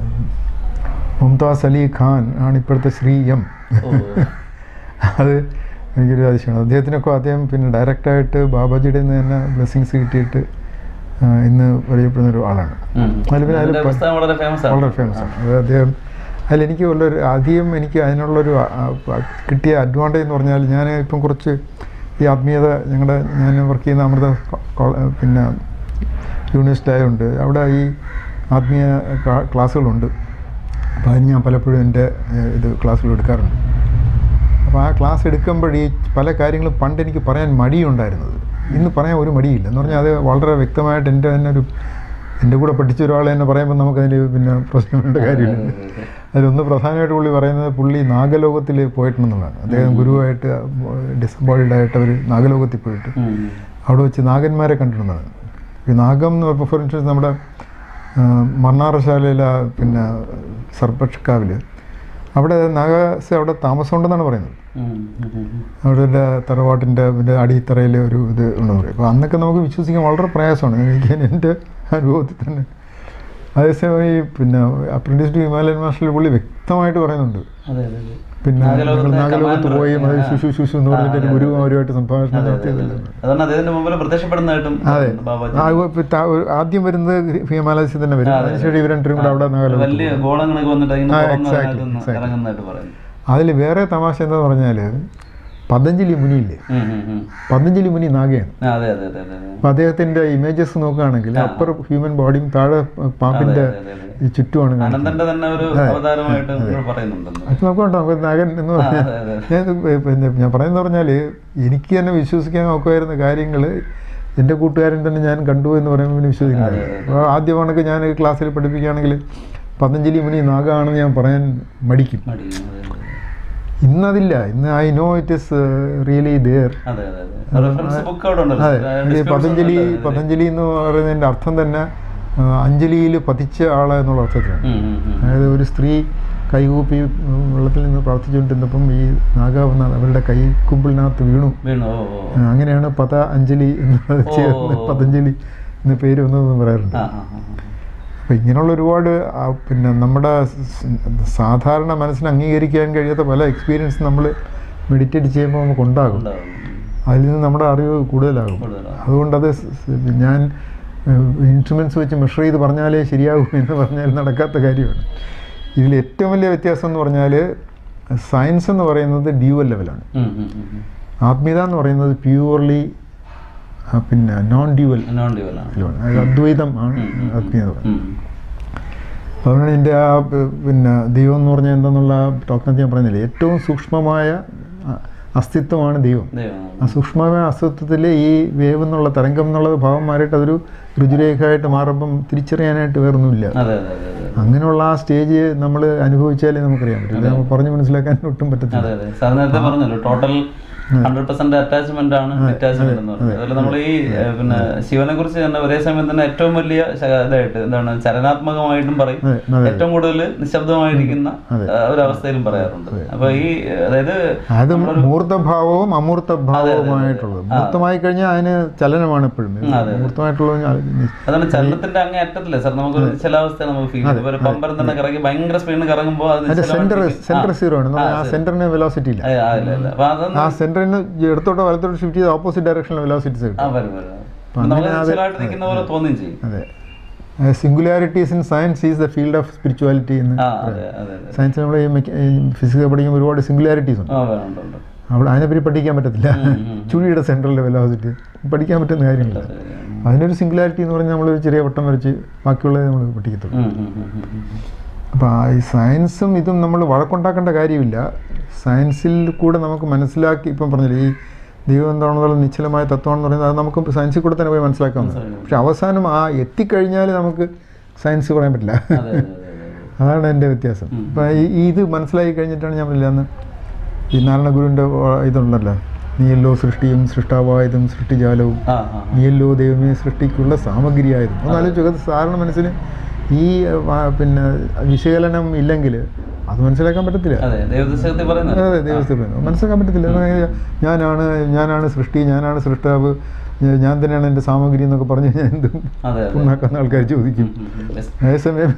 മുംതാസ് അലി ഖാൻ ആണ് ഇപ്പോഴത്തെ ശ്രീ എം ഓ. അത് എനിക്കൊരു അതിശയമാണ് അദ്ദേഹത്തിനൊക്കെ അദ്ദേഹം പിന്നെ ഡയറക്റ്റായിട്ട് ബാബാജിയുടെ നിന്ന് തന്നെ ബ്ലെസ്സിങ്സ് കിട്ടിയിട്ട് ആ, ഇന്ന് അറിയപ്പെടുന്ന ഒരു ആളാണ് ഉം. അതിൽ പിന്നെ അതിൽ അതിന്റെ പ- പുസ്തകം വളരെ ഫേമസ് ആണ് വളരെ ഫേമസ് ആണ് അത് അദ്ദേഹം അതിലെനിക്ക് ഉള്ളൊരു അധികം എനിക്ക് അതിനുള്ളൊരു ആ, ആ, കിട്ടിയ അഡ്വാൻറ്റേജ് എന്ന് പറഞ്ഞാൽ ഞാൻ ഇപ്പം കുറച്ച് ഈ ആത്മീയത ഞങ്ങളുടെ ഞാൻ വർക്ക് ചെയ്യുന്ന അമൃത കോ- കോ- പിന്നെ യൂണിവേഴ്സിറ്റി ആയതുകൊണ്ട് അവിടെ ഈ ആത്മീയ ക്ലാ- ക്ലാസ്സുകളുണ്ട് അപ്പോൾ അതിന് ഞാൻ പലപ്പോഴും എൻ്റെ ഏഹ്, ഇത് ക്ലാസ്സുകൾ എടുക്കാറുണ്ട് അപ്പോൾ ആ ക്ലാസ് എടുക്കുമ്പോൾ ഈ പല കാര്യങ്ങളും പണ്ട് എനിക്ക് പറയാൻ മടിയുണ്ടായിരുന്നത് ഇന്ന് പറയാൻ ഒരു മടിയില്ല എന്ന് പറഞ്ഞാൽ അത് വളരെ വ്യക്തമായിട്ട് എൻ്റെ തന്നെ ഒരു എൻ്റെ കൂടെ പഠിച്ച ഒരാൾ തന്നെ പറയുമ്പോൾ നമുക്കതിൽ പിന്നെ പ്രശ്നങ്ങളുടെ കാര്യമില്ല അതിലൊന്ന് പ്രധാനമായിട്ട് പുള്ളി പറയുന്നത് പുള്ളി നാഗലോകത്തിൽ പോയിട്ടുണ്ടെന്നുള്ളതാണ് അദ്ദേഹം ഗുരുവായിട്ട് ഡിസബോൾഡ് ആയിട്ട് അവർ നാഗലോകത്തിൽ പോയിട്ട് ഉം. അവിടെ വെച്ച് നാഗന്മാരെ കണ്ടിട്ടുള്ളതാണ് ഈ നാഗം എന്ന് പറയുമ്പോൾ ഫോർ ഇൻസ്റ്റൻസ് നമ്മുടെ ആ, മണ്ണാറശാലയിലെ ആ പിന്നെ സർപ്പക്ഷക്കാവിൽ അവിടെ നാഗാസ് അവിടെ താമസമുണ്ടെന്നാണ് പറയുന്നത് ഉം. ഉം. ഉം. അവിടെ ഒരു തറവാട്ടിൻ്റെ പിന്നെ അടിത്തറയിൽ ഒരു ഇത് ഉണ്ടെന്ന് പറയും അപ്പോൾ അന്നൊക്കെ നമുക്ക് വിശ്വസിക്കാൻ വളരെ പ്രയാസമാണ് എനിക്ക് എൻ്റെ അനുഭവത്തിൽ തന്നെ അതേസമയം ഈ പിന്നെ അപ്രൻറ്റീസ് ടു ഹിമാലയൻ മാസ്റ്ററിൽ പുള്ളി വ്യക്തമായിട്ട് പറയുന്നുണ്ട് അതെ അതെ അതെ പിന്നെ നാഗലോകത്തെ ഞങ്ങൾ നാഗലോകത്ത് commander. പോയി അത് ആ. ശുശു ശുശു എന്ന് പറഞ്ഞിട്ട് ഒരു ആ, അതെ, ഗുരു അതെ. അവരുമായിട്ട് സംഭാഷണം അതെ, അതെ, നടത്തിയതല്ലേ അതെ. അതാണ് അദ്ദേഹത്തിന്റെ മുമ്പിൽ പ്രത്യക്ഷപ്പെടുന്നതായിട്ടും അതെ ബാബാജി ആ, ഇപ്പൊ ത- ഒരു- ആദ്യം വരുന്നത് ഹിമാലയസിൽ തന്നെ വരും ആ, അതെ, അതിനുശേഷം ഇവർ രണ്ടും കൂടെ അവിടെ നാഗലോകത്ത് വലിയ പോകും. ഗോളങ്ങളൊക്കെ വന്നിട്ട് ഇങ്ങനെ ആ, തുറന്ന് exactly, അതിനകത്തുനിന്ന് exactly. ഇറങ്ങുന്നതായിട്ട് പറയുന്നു അതിൽ വേറെ തമാശ എന്താന്ന് പറഞ്ഞാൽ പതഞ്ജലി മുനിയില്ലേ ഉം, ഉം, ഉം. പതഞ്ജലി മുനി നാഗയാണ് ആ, അതെ അതെ അതെ അതെ അതെ അപ്പം അദ്ദേഹത്തിൻ്റെ ഇമേജസ് നോക്കുകയാണെങ്കിൽ അപ്പർ ഹ്യൂമൻ ബോഡിയും താഴെ പാമ്പിൻ്റെ അതെ, അതെ, അതെ. ഈ ചുറ്റുമാണ് കാണുന്നത് അനന്തന്റെ തന്നെ ഒരു അവതാരമായിട്ട് നിങ്ങൾ പറയുന്നുണ്ടല്ലോ അത് നോക്കണ്ട നമുക്ക് നാഗൻ എന്ന് ആ, പറഞ്ഞാൽ അതെ അതെ ഞാൻ ഇത് പിന്നെ ഞാൻ പറയുന്നത് പറഞ്ഞാൽ എനിക്ക് തന്നെ വിശ്വസിക്കാൻ നോക്കുമായിരുന്ന കാര്യങ്ങൾ എൻ്റെ കൂട്ടുകാരൻ തന്നെ ഞാൻ കണ്ടു എന്ന് പറയുമ്പോൾ പിന്നെ വിശ്വസിക്കുന്നത് അപ്പോൾ ആദ്യമാണൊക്കെ ഞാൻ ക്ലാസ്സിൽ പഠിപ്പിക്കുകയാണെങ്കിൽ പതഞ്ജലി മുനി നാഗാണെന്ന് ഞാൻ പറയാൻ മടിക്കും മടി അതെ, അതെ. ഇന്നതില്ല ഇന്ന് I know it is really there അതെ അതെ അതെ റെഫറൻസ് ബുക്ക് അവിടെ ഉണ്ടല്ലോ അതെ ആ, ഈ description പതഞ്ജലി ഉണ്ട്. പതഞ്ജലി എന്ന് പറയുന്നതിൻ്റെ അർത്ഥം തന്നെ ആ, അഞ്ജലിയിൽ പതിച്ച ആള് എന്നുള്ള അർത്ഥത്തിലാണ് ഉം, ഉം, ഉം. അതായത് ഒരു സ്ത്രീ കൈകൂപ്പി ഉം, വെള്ളത്തിൽ നിന്ന് പ്രാർത്ഥിച്ചുകൊണ്ടിരുന്നപ്പം ഈ നാഗ വന്ന അവരുടെ കൈ കുമ്പിളിനകത്ത് വീണു വീണു ഓ ഓ ആ, അങ്ങനെയാണ് പത അഞ്ജലി എന്ന് ചേർന്ന് ഓ. പതഞ്ജലി എന്ന് പേര് വന്നതെന്ന് പറയാറുണ്ട് ആ ആ ആ, ആ. അപ്പം ഇങ്ങനെയുള്ള ഒരുപാട് ആ, പിന്നെ നമ്മുടെ സ് സാധാരണ മനസ്സിന് അംഗീകരിക്കാൻ കഴിയാത്ത പല എക്സ്പീരിയൻസ് നമ്മൾ മെഡിറ്റേറ്റ് ചെയ്യുമ്പോൾ നമുക്ക് ഉണ്ടാകും ഉണ്ടാവും അതിൽ നിന്ന് നമ്മുടെ അറിവ് കൂടുതലാകും കൂടുതലാണ് അതുകൊണ്ടത് സ് സ് ഞാൻ ഇൻസ്ട്രുമെൻറ്റ്സ് വെച്ച് മെഷർ ചെയ്ത് പറഞ്ഞാലേ ശരിയാകും എന്ന് പറഞ്ഞാൽ നടക്കാത്ത കാര്യമാണ് ഇതിൽ ഏറ്റവും വലിയ വ്യത്യാസം എന്ന് പറഞ്ഞാൽ സയൻസ് എന്ന് പറയുന്നത് ഡ്യൂവൽ ലെവലാണ് ഉം, ഉം, ഉം, ഉം. ആത്മീയത എന്ന് പറയുന്നത് പ്യൂർലി പിന്നെ നോൺ ഡ്യൂവൽ നോൺ ഡ്യുവലാണ് ലെവലാണ് അതായത് അദ്വൈതം ആണ് ആത്മീയത ഉം. അതുകൊണ്ടാണ് എൻ്റെ ആ പ് പിന്നെ ദൈവം എന്ന് പറഞ്ഞാൽ എന്താണെന്നുള്ള ടോക്കിനകത്ത് ഞാൻ പറയുന്നില്ല ഏറ്റവും സൂക്ഷ്മമായ അ- അസ്തിത്വമാണ് ദൈവം ദൈവം ആ സൂക്ഷ്മമായ അസ്തിത്വത്തിൽ ഈ വേവ് എന്നുള്ള തരംഗം എന്നുള്ളത് ഭാവം മാറിയിട്ട് അതൊരു രുചിരേഖയായിട്ട് മാറുമ്പം തിരിച്ചറിയാനായിട്ട് വേറൊന്നുമില്ല അതെ അതെ അതെ അതെ അങ്ങനെയുള്ള ആ സ്റ്റേജ് നമ്മൾ അനുഭവിച്ചാലേ നമുക്കറിയാൻ പറ്റില്ല നമുക്ക് പറഞ്ഞു മനസ്സിലാക്കാൻ ഒട്ടും പറ്റത്തില്ല അതെ അതെ സാർ നേരത്തെ പറഞ്ഞല്ലോ ടോട്ടൽ ഹൺഡ്രഡ് പെർസെന്റ് അറ്റാച്ച്മെന്റ് ആണ് ഡിറ്റാച്ച്മെന്റ് എന്ന് പറയുന്നത് അതുപോലെ നമ്മൾ ഈ ഏഹ്, പിന്നെ ശിവനെ കുറിച്ച് തന്നെ ഒരേ സമയം തന്നെ ഏറ്റവും വലിയ ശ- ഇതായിട്ട് എന്താണ് ചലനാത്മകമായിട്ടും പറയും അതെ, അതെ. ഏറ്റവും കൂടുതൽ നിശബ്ദമായിരിക്കുന്ന ഏഹ്, ഒരവസ്ഥയിലും പറയാറുണ്ട് അപ്പൊ ഈ അതായത് അത് മൂർത്തഭാവവും അമൂർത്തഭാവവുമായിട്ടുള്ളത് മൂർത്തമായി കഴിഞ്ഞാൽ അതിന് ചലനമാണ് എപ്പോഴും മൂർത്തമായിട്ടുള്ള അതാണ് ചലനത്തിന്റെ അങ്ങേ അറ്റത്തില്ലേ സാർ നമുക്ക് ചില അവസ്ഥ നമുക്ക് ഫീൽ ചെയ്യും ഇപ്പൊ പമ്പരം തന്നെ കറങ്ങി ഭയങ്കര സ്പീഡിന് കറങ്ങുമ്പോൾ അത് അതിന്റെ സെന്റർ നിശ്ചലമായിട്ട് സെന്റർ സീറോ ആണ് നമ്മൾ ആ സെന്ററിന് വെലോസിറ്റി ഇല്ല ആ, ആ, ഇല്ല, ഇല്ല. അപ്പൊ അതൊന്ന് ആ സെന്ററിൽ നിന്ന് ഇടത്തോട്ടോ വലത്തോട്ടോ ഷിഫ്റ്റ് ചെയ്ത് ഓപ്പോസിറ്റ് ഡയറക്ഷനിൽ വെലോസിറ്റീസ് കിട്ടും ആ വരും വരും നമുക്ക് നിശ്ചലമായിട്ട് നിൽക്കുന്ന പോലെ തോന്നുകയും ചെയ്യും അതെ singularities in science is the field of spirituality എന്ന് ആ അതെ അതെ അതെ സയൻസിൽ നമ്മൾ ഫിസിക്സ് പഠിക്കുമ്പോൾ ഒരുപാട് സിംഗുലാരിറ്റീസ് ഉണ്ട് ആ വേണം ഉണ്ട്, ഉണ്ട്. അവിടെ അതിനെപ്പറ്റി പഠിക്കാൻ പറ്റത്തില്ല ചുഴിയുടെ സെൻട്രലിലെ വെലോസിറ്റി പഠിക്കാൻ പറ്റുന്ന കാര്യമില്ല അതിനൊരു സിംഗുലാരിറ്റി എന്ന് പറഞ്ഞാൽ നമ്മൾ ഒരു ചെറിയ വട്ടം വരച്ച് ബാക്കിയുള്ളത് നമ്മൾ പഠിക്കത്തുള്ളൂ ഉം, ഉം, ഉം, ഉം, ഉം. അപ്പോൾ ഈ സയൻസും ഇതും നമ്മൾ വഴക്കുണ്ടാക്കേണ്ട കാര്യമില്ല സയൻസിൽ കൂടെ നമുക്ക് മനസ്സിലാക്കി ഇപ്പം പറഞ്ഞില്ലേ ഈ ദൈവം എന്താണെന്നുള്ള നിശ്ചലമായ തത്വമാണെന്ന് പറയുന്നത് അത് നമുക്ക് സയൻസിൽ കൂടെ തന്നെ പോയി മനസ്സിലാക്കാവുന്നതാണ് പക്ഷെ അവസാനം ആ എത്തിക്കഴിഞ്ഞാൽ നമുക്ക് സയൻസ് പറയാൻ പറ്റില്ല അതെ അതെ അതെ അതെ അതാണ് എൻ്റെ വ്യത്യാസം അപ്പം ഈ ഇത് മനസ്സിലാക്കി കഴിഞ്ഞിട്ടാണ് ഞാൻ പറഞ്ഞില്ല അന്ന് ഈ നാരായണ ഗുരുവിൻ്റെ ഇതുണ്ടല്ലോ നീയല്ലോ സൃഷ്ടിയും സൃഷ്ടാവായതും സൃഷ്ടിജാലവും ആ ആ നീയല്ലോ ദൈവമേ സൃഷ്ടിക്കുള്ള സാമഗ്രിയായതും ഒന്നാലോചിച്ച് സാധാരണ മനസ്സിന് ഈ ആ, പിന്നെ വിശകലനം ഇല്ലെങ്കിൽ അത് മനസ്സിലാക്കാൻ പറ്റത്തില്ല അതെ ദൈവദശകത്തിൽ പറയുന്നത് അതെ ദൈവസ്ഥ മനസ്സിലാക്കാൻ പറ്റത്തില്ല അതായത് ഞാനാണ് ഞാനാണ് സൃഷ്ടി ഞാനാണ് സൃഷ്ടാവ് ഞാ- ഞാൻ തന്നെയാണ് എൻ്റെ സാമഗ്രി എന്നൊക്കെ പറഞ്ഞു കഴിഞ്ഞാൽ എന്തും അതെ അതെ ഉണ്ടാക്കുന്ന ആൾക്കാർ ചോദിക്കും ഉം, ഉം. വെസ്- അതേസമയം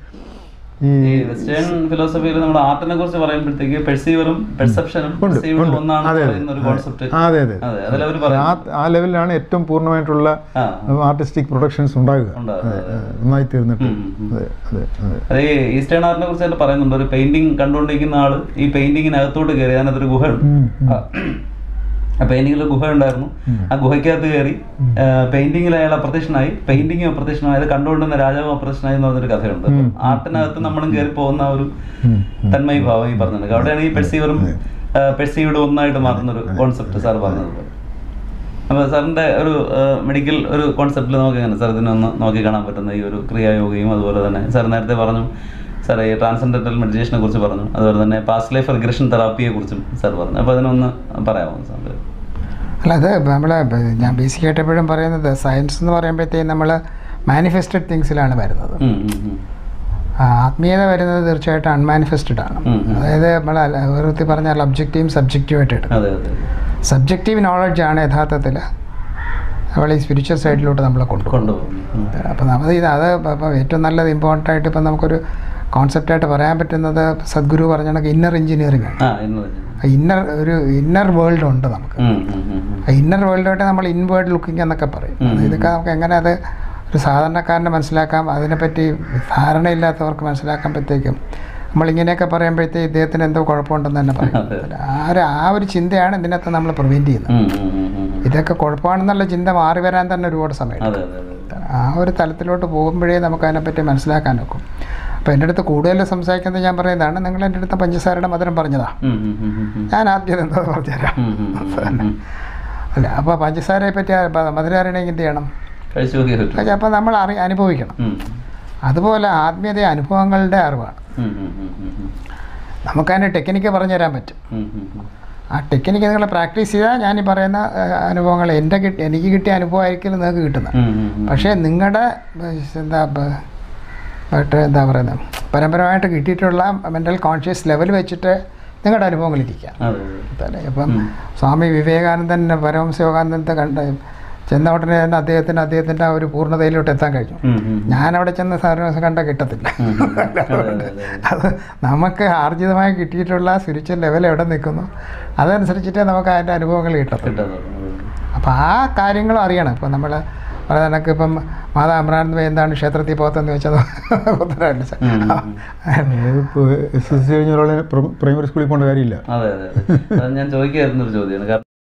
ഈ ഈ വെസ്റ്റേൺ ഫിലോസഫിയിൽ നമ്മൾ ആർട്ടിനെ കുറിച്ച് പറയുമ്പോഴത്തേക്ക് പെർസീവറും പെർസെപ്ഷനും ഉണ്ട്, പെർസീവറും ഉണ്ട്. ഒന്നാണ് അതെ, അതെ. പറയുന്ന ഒരു കോൺസെപ്റ്റ് ആ, അതെ അതെ അതെ അതിലവർ പറയും ആ ആ ലെവലിലാണ് ഏറ്റവും പൂർണ്ണമായിട്ടുള്ള ആ ആർട്ടിസ്റ്റിക് പ്രൊഡക്ഷൻസ് ഉണ്ടാകുക ഉണ്ടാകുക, അതെ, അതെ. നന്നായി തീർന്നിട്ട് ഉം, ഉം. അതെ അതെ അതെ അത് ഈ ഈസ്റ്റേൺ ആർട്ടിനെ കുറിച്ച് തന്നെ പറയുന്നുണ്ട് ഒരു പെയിന്റിങ് കണ്ടുകൊണ്ടിരിക്കുന്ന ആള് ഈ പെയിന്റിങ്ങിനകത്തോട്ട് കയറി അതിനകത്തൊരു ഗുഹ ഉണ്ട് ഉം, ഉം. ആ പെയിന്റിങ്ങിൽ ഗുഹ ഉണ്ടായിരുന്നു ആ ഗുഹയ്ക്കകത്ത് കയറി പെയിന്റിങ്ങിൽ അയാൾ അപ്രത്യക്ഷനായി പെയിന്റിങ് അപ്രത്യക്ഷനായത് കണ്ടുകൊണ്ടുന്ന രാജാവ് അപ്രത്യക്ഷനായി എന്ന് പറഞ്ഞൊരു കഥയുണ്ട് അപ്പം ആർട്ടിനകത്ത് നമ്മളും കയറി പോകുന്ന ആ ഒരു ഉം. തന്മയ ഭാവം ഈ പറഞ്ഞത് അവിടെയാണ് ഈ പെർസീവറും പെർസീവ്ഡ് ഒന്നായിട്ട് മാറുന്ന ഒരു കോൺസെപ്റ്റ് സാർ പറഞ്ഞത് അപ്പോൾ സാറിൻ്റെ ഒരു മെഡിക്കൽ ഒരു കോൺസെപ്റ്റിൽ നമുക്ക് എങ്ങനെ സാർ ഇതിനൊന്ന് നോക്കി കാണാൻ പറ്റുന്ന ഈ ഒരു ക്രിയായോഗയും അതുപോലെ തന്നെ സാർ നേരത്തെ പറഞ്ഞു സാർ ഈ ട്രാൻസെൻഡന്റൽ മെഡിറ്റേഷനെ കുറിച്ച് പറഞ്ഞു അതുപോലെ തന്നെ പാസ്റ്റ് ലൈഫ് റിഗ്രഷൻ തെറാപ്പിയെ കുറിച്ചും സാർ പറഞ്ഞു അപ്പോൾ അതിനൊന്ന് പറയാമോ സാർ അല്ല അത് നമ്മൾ ഞാൻ ബേസിക് ആയിട്ട് എപ്പോഴും പറയുന്നത് സയൻസ് എന്ന് പറയുമ്പോഴത്തേക്കും നമ്മൾ മാനിഫെസ്റ്റഡ് തിങ്സിലാണ് വരുന്നത് ഉം, ഉം, ഉം. ആ, ആത്മീയത വരുന്നത് തീർച്ചയായിട്ടും അൺമാനിഫെസ്റ്റഡ് ആണ് ഉം, ഉം. അതായത് നമ്മൾ വേറെ പറഞ്ഞാൽ ഒബ്ജക്റ്റീവും സബ്ജക്റ്റീവായിട്ട് എടുക്കും അതെ അതെ സബ്ജക്റ്റീവ് നോളജ് ആണ് യഥാർത്ഥത്തിൽ നമ്മൾ ഈ സ്പിരിച്വൽ സൈഡിലോട്ട് നമ്മളെ കൊണ്ടുപോകും കൊണ്ടുപോകും ഉം. അപ്പോൾ നമ്മൾ ഇത് അത് ഇപ്പം ഏറ്റവും നല്ലത് ഇമ്പോർട്ടൻ്റ് ആയിട്ട് ഇപ്പം നമുക്കൊരു കോൺസെപ്റ്റായിട്ട് പറയാൻ പറ്റുന്നത് സദ്ഗുരു പറഞ്ഞ കണക്ക് ഇന്നർ എഞ്ചിനീയറിംഗ് ആണ് ആ ഇന്നത് ഇന്നർ ഒരു ഇന്നർ വേൾഡ് ഉണ്ട് നമുക്ക് ഉം, ഉം, ഉം, ഉം. ആ ഇന്നർ വേൾഡായിട്ട് നമ്മൾ ഇൻവേർഡ് ലുക്കിംഗ് എന്നൊക്കെ പറയും ഉം. ഇതൊക്കെ നമുക്ക് എങ്ങനെ അത് ഒരു സാധാരണക്കാരനെ മനസ്സിലാക്കാം അതിനെപ്പറ്റി ധാരണയില്ലാത്തവർക്ക് മനസ്സിലാക്കാൻ പറ്റേക്കും നമ്മളിങ്ങനെയൊക്കെ പറയുമ്പോഴത്തേ ഇദ്ദേഹത്തിന് എന്തോ കുഴപ്പമുണ്ടെന്ന് തന്നെ പറയും ആ ഒരു ആ ഒരു ചിന്തയാണ് ഇതിനകത്ത് നമ്മൾ പ്രിവെൻറ്റ് ചെയ്യുന്നത് ഉം, ഉം, ഉം, ഉം, ഉം. ഇതൊക്കെ കുഴപ്പമാണെന്നുള്ള ചിന്ത മാറി വരാൻ തന്നെ ഒരുപാട് സമയം അതെ അതെ അതെ ആ ഒരു തലത്തിലോട്ട് പോകുമ്പോഴേ നമുക്ക് അതിനെപ്പറ്റി മനസ്സിലാക്കാൻ ഒക്കും അപ്പോൾ എൻ്റെ അടുത്ത് കൂടുതൽ സംസാരിക്കുന്നത് ഞാൻ പറയുന്നതാണ് നിങ്ങൾ എൻ്റെ അടുത്ത് പഞ്ചസാരയുടെ മധുരം പറഞ്ഞതാ ഉം, ഉം, ഉം, ഉം, ഉം. ഞാൻ ആദ്യം എന്തോ പറഞ്ഞുതരാം ഉം, ഉം, ഉം, ഉം. അല്ല അപ്പോൾ പഞ്ചസാരയെ പറ്റി ആ- പ- മധുരം അറിയണമെങ്കിൽ എന്ത് ചെയ്യണം കഴിച്ചു നോക്കിയേ പറ്റൂ അപ്പോൾ നമ്മൾ അറി അനുഭവിക്കണം ഉം. അതുപോലെ ആത്മീയത അനുഭവങ്ങളുടെ അറിവാണ് ഉം, ഉം, ഉം, ഉം, ഉം. നമുക്കതിൻ്റെ ടെക്നിക്ക് പറഞ്ഞു തരാൻ പറ്റും ഉം, ഉം, ഉം. ആ ടെക്നിക്ക് നിങ്ങൾ പ്രാക്ടീസ് ചെയ്താൽ ഞാൻ ഈ പറയുന്ന ഏഹ്, അനുഭവങ്ങൾ എൻ്റെ കിട്ടി എനിക്ക് കിട്ടിയ അനുഭവമായിരിക്കും നിങ്ങൾക്ക് കിട്ടുന്നത് ഉം, ഉം, ഉം. പക്ഷേ നിങ്ങളുടെ എന്താ ബ- മറ്റേ എന്താ പറയുന്നത് പരമ്പരമായിട്ട് കിട്ടിയിട്ടുള്ള മെൻ്റൽ കോൺഷ്യസ് ലെവൽ വെച്ചിട്ട് നിങ്ങളുടെ അനുഭവങ്ങളിരിക്കുക അതെ അതെ അല്ലേ ഇപ്പം സ്വാമി വിവേകാനന്ദൻ പരമഹംസ യോഗാനന്ദത്തെ കണ്ട് ചെന്ന ഉടനെ തന്നെ അദ്ദേഹത്തിന് അദ്ദേഹത്തിൻ്റെ ആ ഒരു പൂർണ്ണതയിലോട്ട് എത്താൻ കഴിഞ്ഞു ഉം, ഉം. ഞാൻ അവിടെ ചെന്ന് സാറിന് കണ്ട കിട്ടത്തില്ല ഉം, ഉം. അതെ അതെ അതെ അത് നമുക്ക് ആർജിതമായി കിട്ടിയിട്ടുള്ള സ്പിരിച്വൽ ലെവൽ എവിടെ നിൽക്കുന്നു അതനുസരിച്ചിട്ടേ നമുക്ക് അതിൻ്റെ അനുഭവങ്ങൾ കിട്ടത്തുള്ളൂ കിട്ടാതെ അപ്പോൾ ആ കാര്യങ്ങളും അറിയണം ഇപ്പോൾ നമ്മൾ പറയുന്നത് കണക്ക് ഇപ്പം മാതാ അമരാനന്ദ എന്താണ് ക്ഷേത്രത്തിൽ പോകത്തെന്ന് വെച്ചത് ഉത്തരവല്ല സാർ. ഇപ്പോൾ എസ് എസ് സി കഴിഞ്ഞ ഒരാളെ പ്രൈമറി സ്കൂളിൽ പോകേണ്ട കാര്യമില്ല അതെ അതെ അതെ അത് ഞാൻ ചോദിക്കായിരുന്നൊരു ചോദ്യമാണ് കാരണം